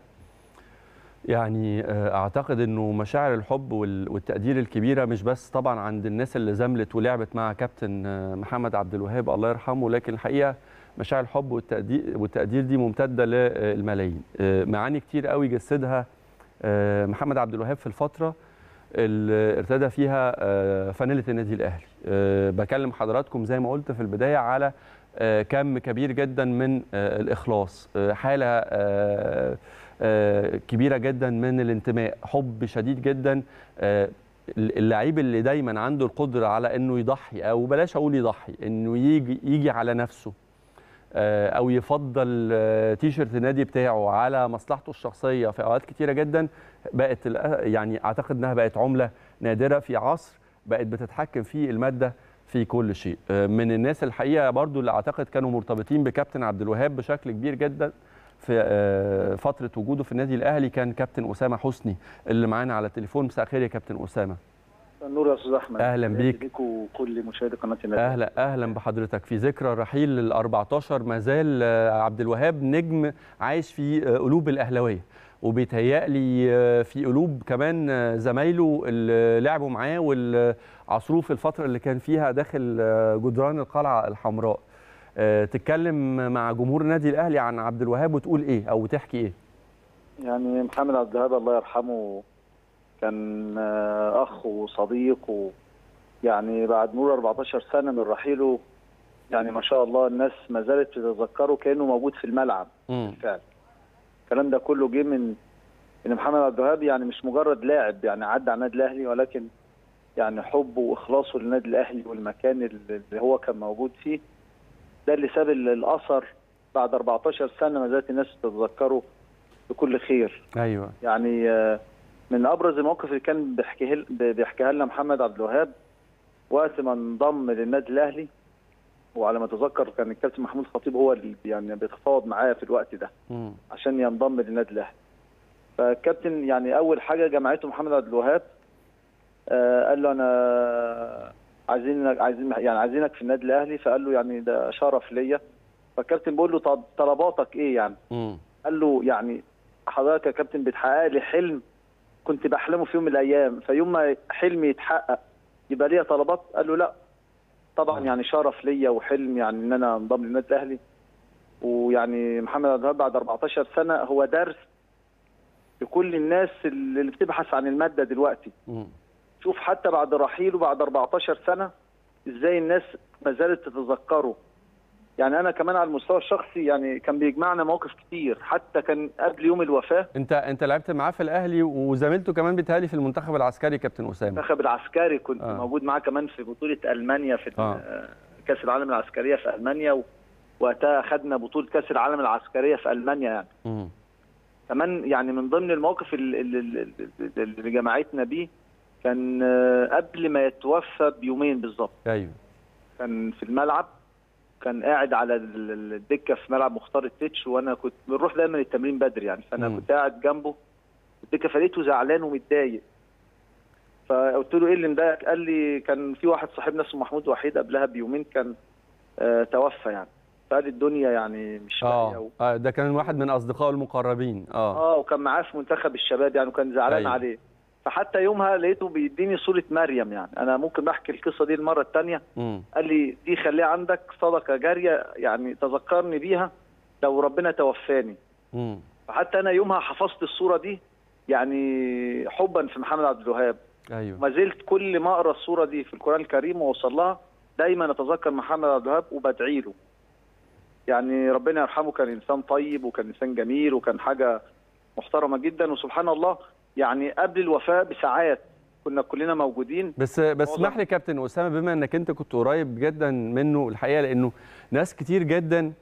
يعني آه، اعتقد انه مشاعر الحب وال- والتقدير الكبيره مش بس طبعا عند الناس اللي زملت ولعبت مع كابتن آه، محمد عبد الوهاب الله يرحمه لكن الحقيقه مشاعر الحب والتقدير والتقدير دي ممتده للملايين آه، معاني كتير قوي جسدها آه، محمد عبد الوهاب في الفتره اللي ارتدى فيها آه، فانيله النادي الاهلي آه، بكلم حضراتكم زي ما قلت في البدايه على آه، كم كبير جدا من آه، الاخلاص آه، حاله آه، آه، كبيره جدا من الانتماء حب شديد جدا آه، اللعيب اللي دايما عنده القدره على انه يضحي او بلاش اقول يضحي انه يجي يجي على نفسه آه، او يفضل آه، تيشرت النادي بتاعه على مصلحته الشخصيه في اوقات كتيره جدا بقت الأ- يعني اعتقد انها بقت عمله نادره في عصر بقت بتتحكم فيه الماده في كل شيء آه، من الناس الحقيقه برضو اللي اعتقد كانوا مرتبطين بكابتن عبد الوهاب بشكل كبير جدا في آه، فتره وجوده في النادي الاهلي كان كابتن اسامه حسني اللي معانا على التليفون مساء الخير يا كابتن اسامه النور يا استاذ احمد أهلاً بيك. بيك وكل مشاهدي قناه النادي اهلا اهلا بحضرتك في ذكرى الرحيل ال 14 ما زال آه، عبد الوهاب نجم عايش في آه، قلوب الاهلاويه وبيتهيألي آه، في قلوب كمان آه، زمايله اللي لعبوا معاه والعصروه في الفتره اللي كان فيها داخل آه، جدران القلعه الحمراء آه، تتكلم مع جمهور النادي الاهلي عن عبد الوهاب وتقول ايه او تحكي ايه يعني محمد عبد الوهاب الله يرحمه كان آه، اخ وصديق و يعني بعد مرور 14 سنه من رحيله يعني ما شاء الله الناس ما زالت تتذكره كانه موجود في الملعب بالفعل الكلام ده كله جه من ان محمد عبد الوهاب يعني مش مجرد لاعب يعني عدى على النادي الاهلي ولكن يعني حبه واخلاصه للنادي الاهلي والمكان اللي هو كان موجود فيه ده اللي ساب ال- الاثر بعد 14 سنه ما زالت الناس تتذكره بكل خير ايوه يعني آه، من ابرز المواقف اللي كان بيحكيها بيحكيها لنا محمد عبد الوهاب وقت ما انضم للنادي الاهلي وعلى ما اتذكر كان الكابتن محمود خطيب هو اللي يعني بيتفاوض معايا في الوقت ده مم. عشان ينضم للنادي الاهلي فالكابتن يعني اول حاجه جمعته محمد عبد الوهاب آه قال له انا عايزينك عايزين يعني عايزينك في النادي الاهلي فقال له يعني ده شرف ليا فالكابتن بيقول له طب طلباتك ايه يعني مم. قال له يعني حضرتك يا كابتن بتحقق لي حلم كنت بحلمه في يوم من الايام فيوم ما حلمي يتحقق يبقى ليا طلبات قال له لا طبعا يعني شرف ليا وحلم يعني ان انا انضم للنادي الاهلي ويعني محمد عبد الوهاب بعد 14 سنه هو درس لكل الناس اللي بتبحث عن الماده دلوقتي مم. شوف حتى بعد رحيله بعد 14 سنه ازاي الناس ما زالت تتذكره يعني انا كمان على المستوى الشخصي يعني كان بيجمعنا مواقف كتير حتى كان قبل يوم الوفاه انت انت لعبت معاه في الاهلي وزميلته كمان بيتهيألي في المنتخب العسكري كابتن اسامه المنتخب العسكري كنت آه. آه. موجود معاه كمان في بطوله المانيا في آه. آه. كاس العالم العسكريه في المانيا و- وقتها خدنا بطوله كاس العالم العسكريه في المانيا يعني مم. كمان يعني من ضمن المواقف اللي, اللي, اللي جمعتنا بيه كان آه، قبل ما يتوفى بيومين بالظبط ايوه كان في الملعب كان قاعد على ال- ال- الدكه في ملعب مختار التتش وانا كنت بنروح دايما التمرين بدري يعني فانا مم. كنت قاعد جنبه الدكه فلقيته زعلان ومتضايق فقلت له ايه اللي مضايقك؟ قال لي كان في واحد صاحبنا اسمه محمود وحيد قبلها بيومين كان آه توفى يعني فقال الدنيا يعني مش باقيه اه آه، ده كان واحد من اصدقائه المقربين اه اه وكان معاه في منتخب الشباب يعني وكان زعلان أيوة. أيوة. عليه فحتى يومها لقيته بيديني صوره مريم يعني انا ممكن بحكي القصه دي المره الثانيه مم. قال لي دي خليها عندك صدقه جاريه يعني تذكرني بيها لو ربنا توفاني مم. فحتى انا يومها حفظت الصوره دي يعني حبا في محمد عبد الوهاب ايوه ما زلت كل ما اقرا الصوره دي في القران الكريم واوصل لها دايما اتذكر محمد عبد الوهاب وبدعي له يعني ربنا يرحمه كان انسان طيب وكان انسان جميل وكان حاجه محترمه جدا وسبحان الله يعني قبل الوفاه بساعات كنا كلنا موجودين بس بس معظم- اسمح لي كابتن اسامه بما انك انت كنت قريب جدا منه الحقيقه لانه ناس كتير جدا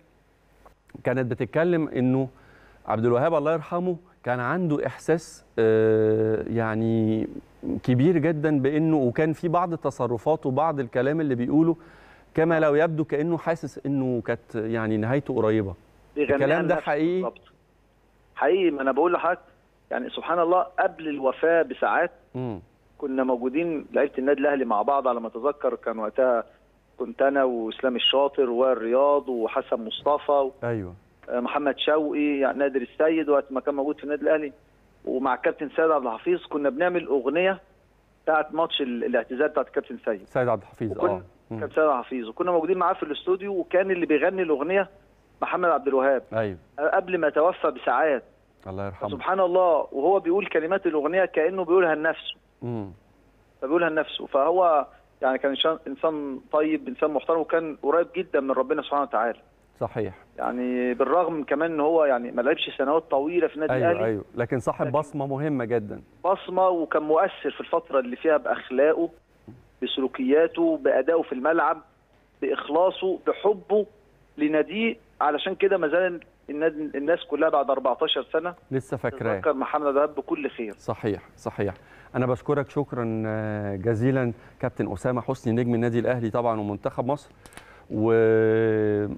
كانت بتتكلم انه عبد الوهاب الله يرحمه كان عنده احساس آه، يعني كبير جدا بانه وكان في بعض التصرفات وبعض الكلام اللي بيقوله كما لو يبدو كانه حاسس انه كانت يعني نهايته قريبه بيغنيها الكلام ده لنفسه حقيقي بالظبط. حقيقي ما انا بقول لحضرتك يعني سبحان الله قبل الوفاه بساعات مم. كنا موجودين لعيبه النادي الاهلي مع بعض على ما اتذكر كان وقتها كنت انا واسلام الشاطر والرياض وحسن مصطفى ايوه محمد شوقي يعني نادر السيد وقت ما كان موجود في النادي الاهلي ومع الكابتن سيد عبد الحفيظ كنا بنعمل اغنيه بتاعت ماتش ال- الاعتزال بتاعت الكابتن سيد سيد عبد الحفيظ وكن- اه مم. كابتن سيد عبد الحفيظ وكنا موجودين معاه في الاستوديو وكان اللي بيغني الاغنيه محمد عبد الوهاب ايوه قبل ما توفى بساعات الله يرحمه سبحان الله وهو بيقول كلمات الاغنيه كانه بيقولها لنفسه مم. فبيقولها لنفسه فهو يعني كان إنسان- انسان طيب انسان محترم وكان قريب جدا من ربنا سبحانه وتعالى صحيح يعني بالرغم كمان ان هو يعني ما لعبش سنوات طويله في النادي ايوه الاهلي ايوه لكن صاحب بصمه مهمه جدا بصمه وكان مؤثر في الفتره اللي فيها باخلاقه بسلوكياته بادائه في الملعب باخلاصه بحبه لناديه علشان كده ما زال الناد- الناس كلها بعد 14 سنه لسه فاكراه تذكر محمد عبد الوهاب بكل خير صحيح صحيح انا بشكرك شكرا آه، جزيلا كابتن اسامه حسني نجم النادي الاهلي طبعا ومنتخب مصر و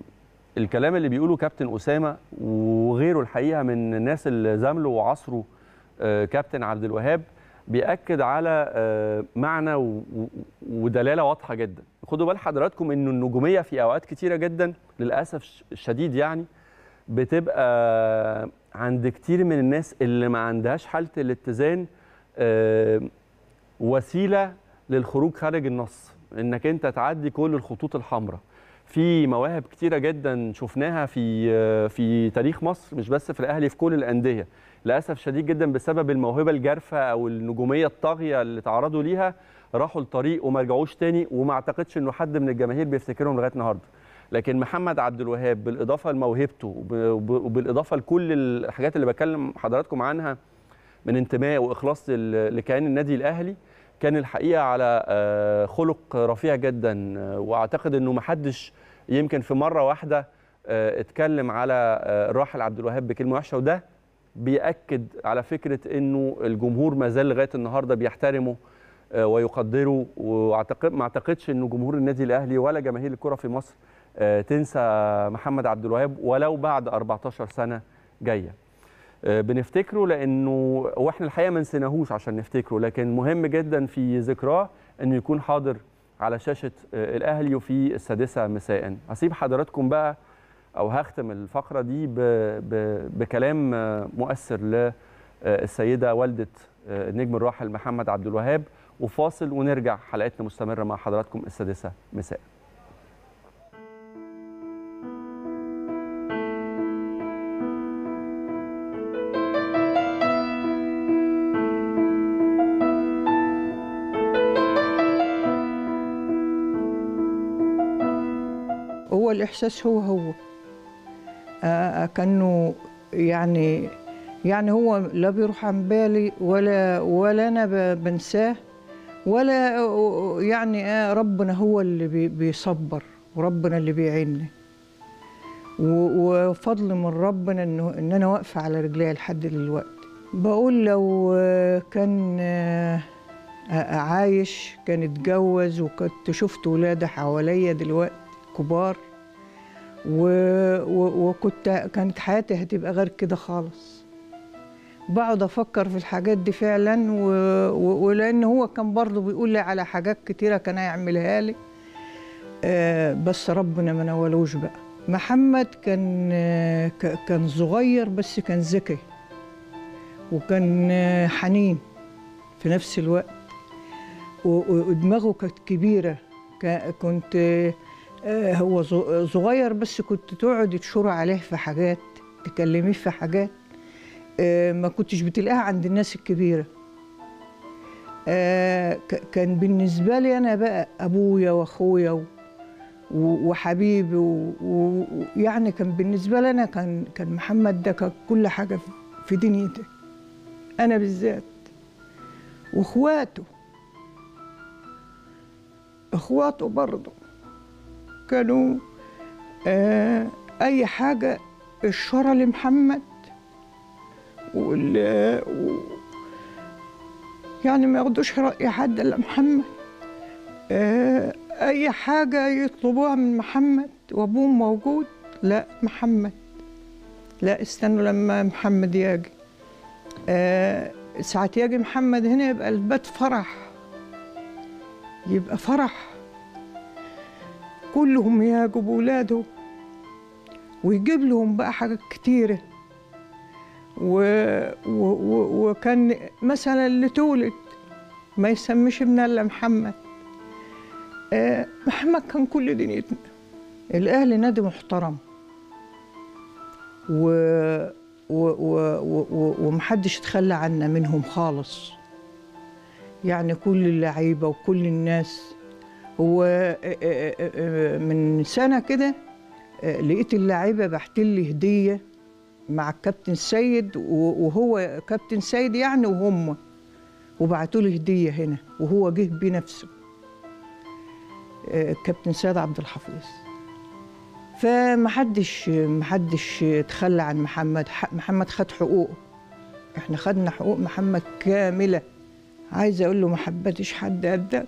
الكلام اللي بيقوله كابتن اسامه وغيره الحقيقه من الناس اللي زاملوا وعصروا آه، كابتن عبد الوهاب بيأكد على آه، معنى و- و- ودلاله واضحه جدا خدوا بال حضراتكم انه النجوميه في اوقات كتيره جدا للاسف ش- الشديد يعني بتبقى عند كتير من الناس اللي ما عندهاش حاله الاتزان آه، وسيله للخروج خارج النص انك انت تعدي كل الخطوط الحمراء في مواهب كتيره جدا شفناها في في تاريخ مصر مش بس في الاهلي في كل الانديه للاسف شديد جدا بسبب الموهبه الجارفه او النجوميه الطاغيه اللي تعرضوا ليها راحوا الطريق وما رجعوش تاني وما اعتقدش انه حد من الجماهير بيفتكرهم لغايه النهارده لكن محمد عبد الوهاب بالاضافه لموهبته وب- وب- وبالاضافه لكل الحاجات اللي بكلم حضراتكم عنها من انتماء واخلاص لل- لكيان النادي الاهلي كان الحقيقه على آه، خلق رفيع جدا آه، واعتقد انه ما حدش يمكن في مره واحده آه، اتكلم على آه، الراحل عبد الوهاب بكلمه وحشه وده بيأكد على فكره انه الجمهور ما زال لغايه النهارده بيحترمه آه، ويقدره واعتقد ما اعتقدش انه جمهور النادي الاهلي ولا جماهير الكره في مصر آه، تنسى محمد عبد الوهاب ولو بعد 14 سنه جايه آه، بنفتكره لانه واحنا الحقيقه ما نسيناهوش عشان نفتكره لكن مهم جدا في ذكراه انه يكون حاضر على شاشه آه، الاهلي وفي السادسه مساء هسيب حضراتكم بقى او هختم الفقره دي ب ب بكلام آه، مؤثر للسيده والده آه، النجم الراحل محمد عبد الوهاب وفاصل ونرجع حلقتنا مستمره مع حضراتكم السادسه مساء هو الإحساس هو هو آه كأنه يعني يعني هو لا بيروح عن بالي ولا ولا أنا ب- بنساه ولا يعني آه ربنا هو اللي بي- بيصبر وربنا اللي بيعيني و- وفضل من ربنا انه ان انا واقفه على رجلي لحد دلوقتي بقول لو آه، كان آه، آه، عايش كان اتجوز وكنت شفت ولاده حواليا دلوقتي كبار و... و... وكنت كانت حياتي هتبقى غير كده خالص بقعد افكر في الحاجات دي فعلا و... و... ولان هو كان برضه بيقول لي على حاجات كتيره كان هيعملها لي آه بس ربنا ما نولوش بقى محمد كان آه ك... كان صغير بس كان ذكي وكان آه حنين في نفس الوقت و- ودماغه كانت كبيره ك- كنت آه، هو ز- صغير بس كنت تقعد تشور عليه في حاجات تكلميه في حاجات آه، ما كنتش بتلاقيها عند الناس الكبيرة آه، ك- كان بالنسبة لي أنا بقى أبويا وأخويا و- و- وحبيبي ويعني كان بالنسبة لي أنا كان كان محمد ده كان كل حاجة في- في دنيتي أنا بالذات وإخواته إخواته برضه كانوا آه أي حاجة الشرى لمحمد وال و يعني ما ياخدوش رأي حد إلا محمد آه أي حاجة يطلبوها من محمد وأبوه موجود لا محمد لا استنوا لما محمد يجي آه ساعة يجي محمد هنا يبقى البيت فرح يبقى فرح كلهم يجوا بولاده ويجيب لهم بقى حاجات كتيرة و... و... و... وكان مثلا اللي تولد ما يسميش ابنها الا محمد آه محمد كان كل دنيتنا الاهلي نادي محترم و... و... و... و... و... ومحدش يتخلى عنا منهم خالص يعني كل اللعيبه وكل الناس هو آه، آه، آه، من سنه كده آه، لقيت اللعيبه بعت لي هديه مع الكابتن سيد و- وهو كابتن سيد يعني وهم وبعتوا لي هديه هنا وهو جه بنفسه آه، الكابتن سيد عبد الحفيظ فمحدش محدش تخلى عن محمد ح- محمد خد حقوقه احنا خدنا حقوق محمد كامله عايزه اقول له ما حبتش حد قدك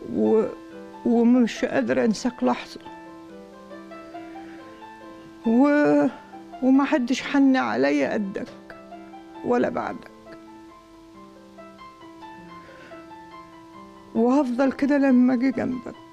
و... ومش قادرة أنساك لحظة و... وما حدش حن عليا قدك ولا بعدك وهفضل كده لما أجي جنبك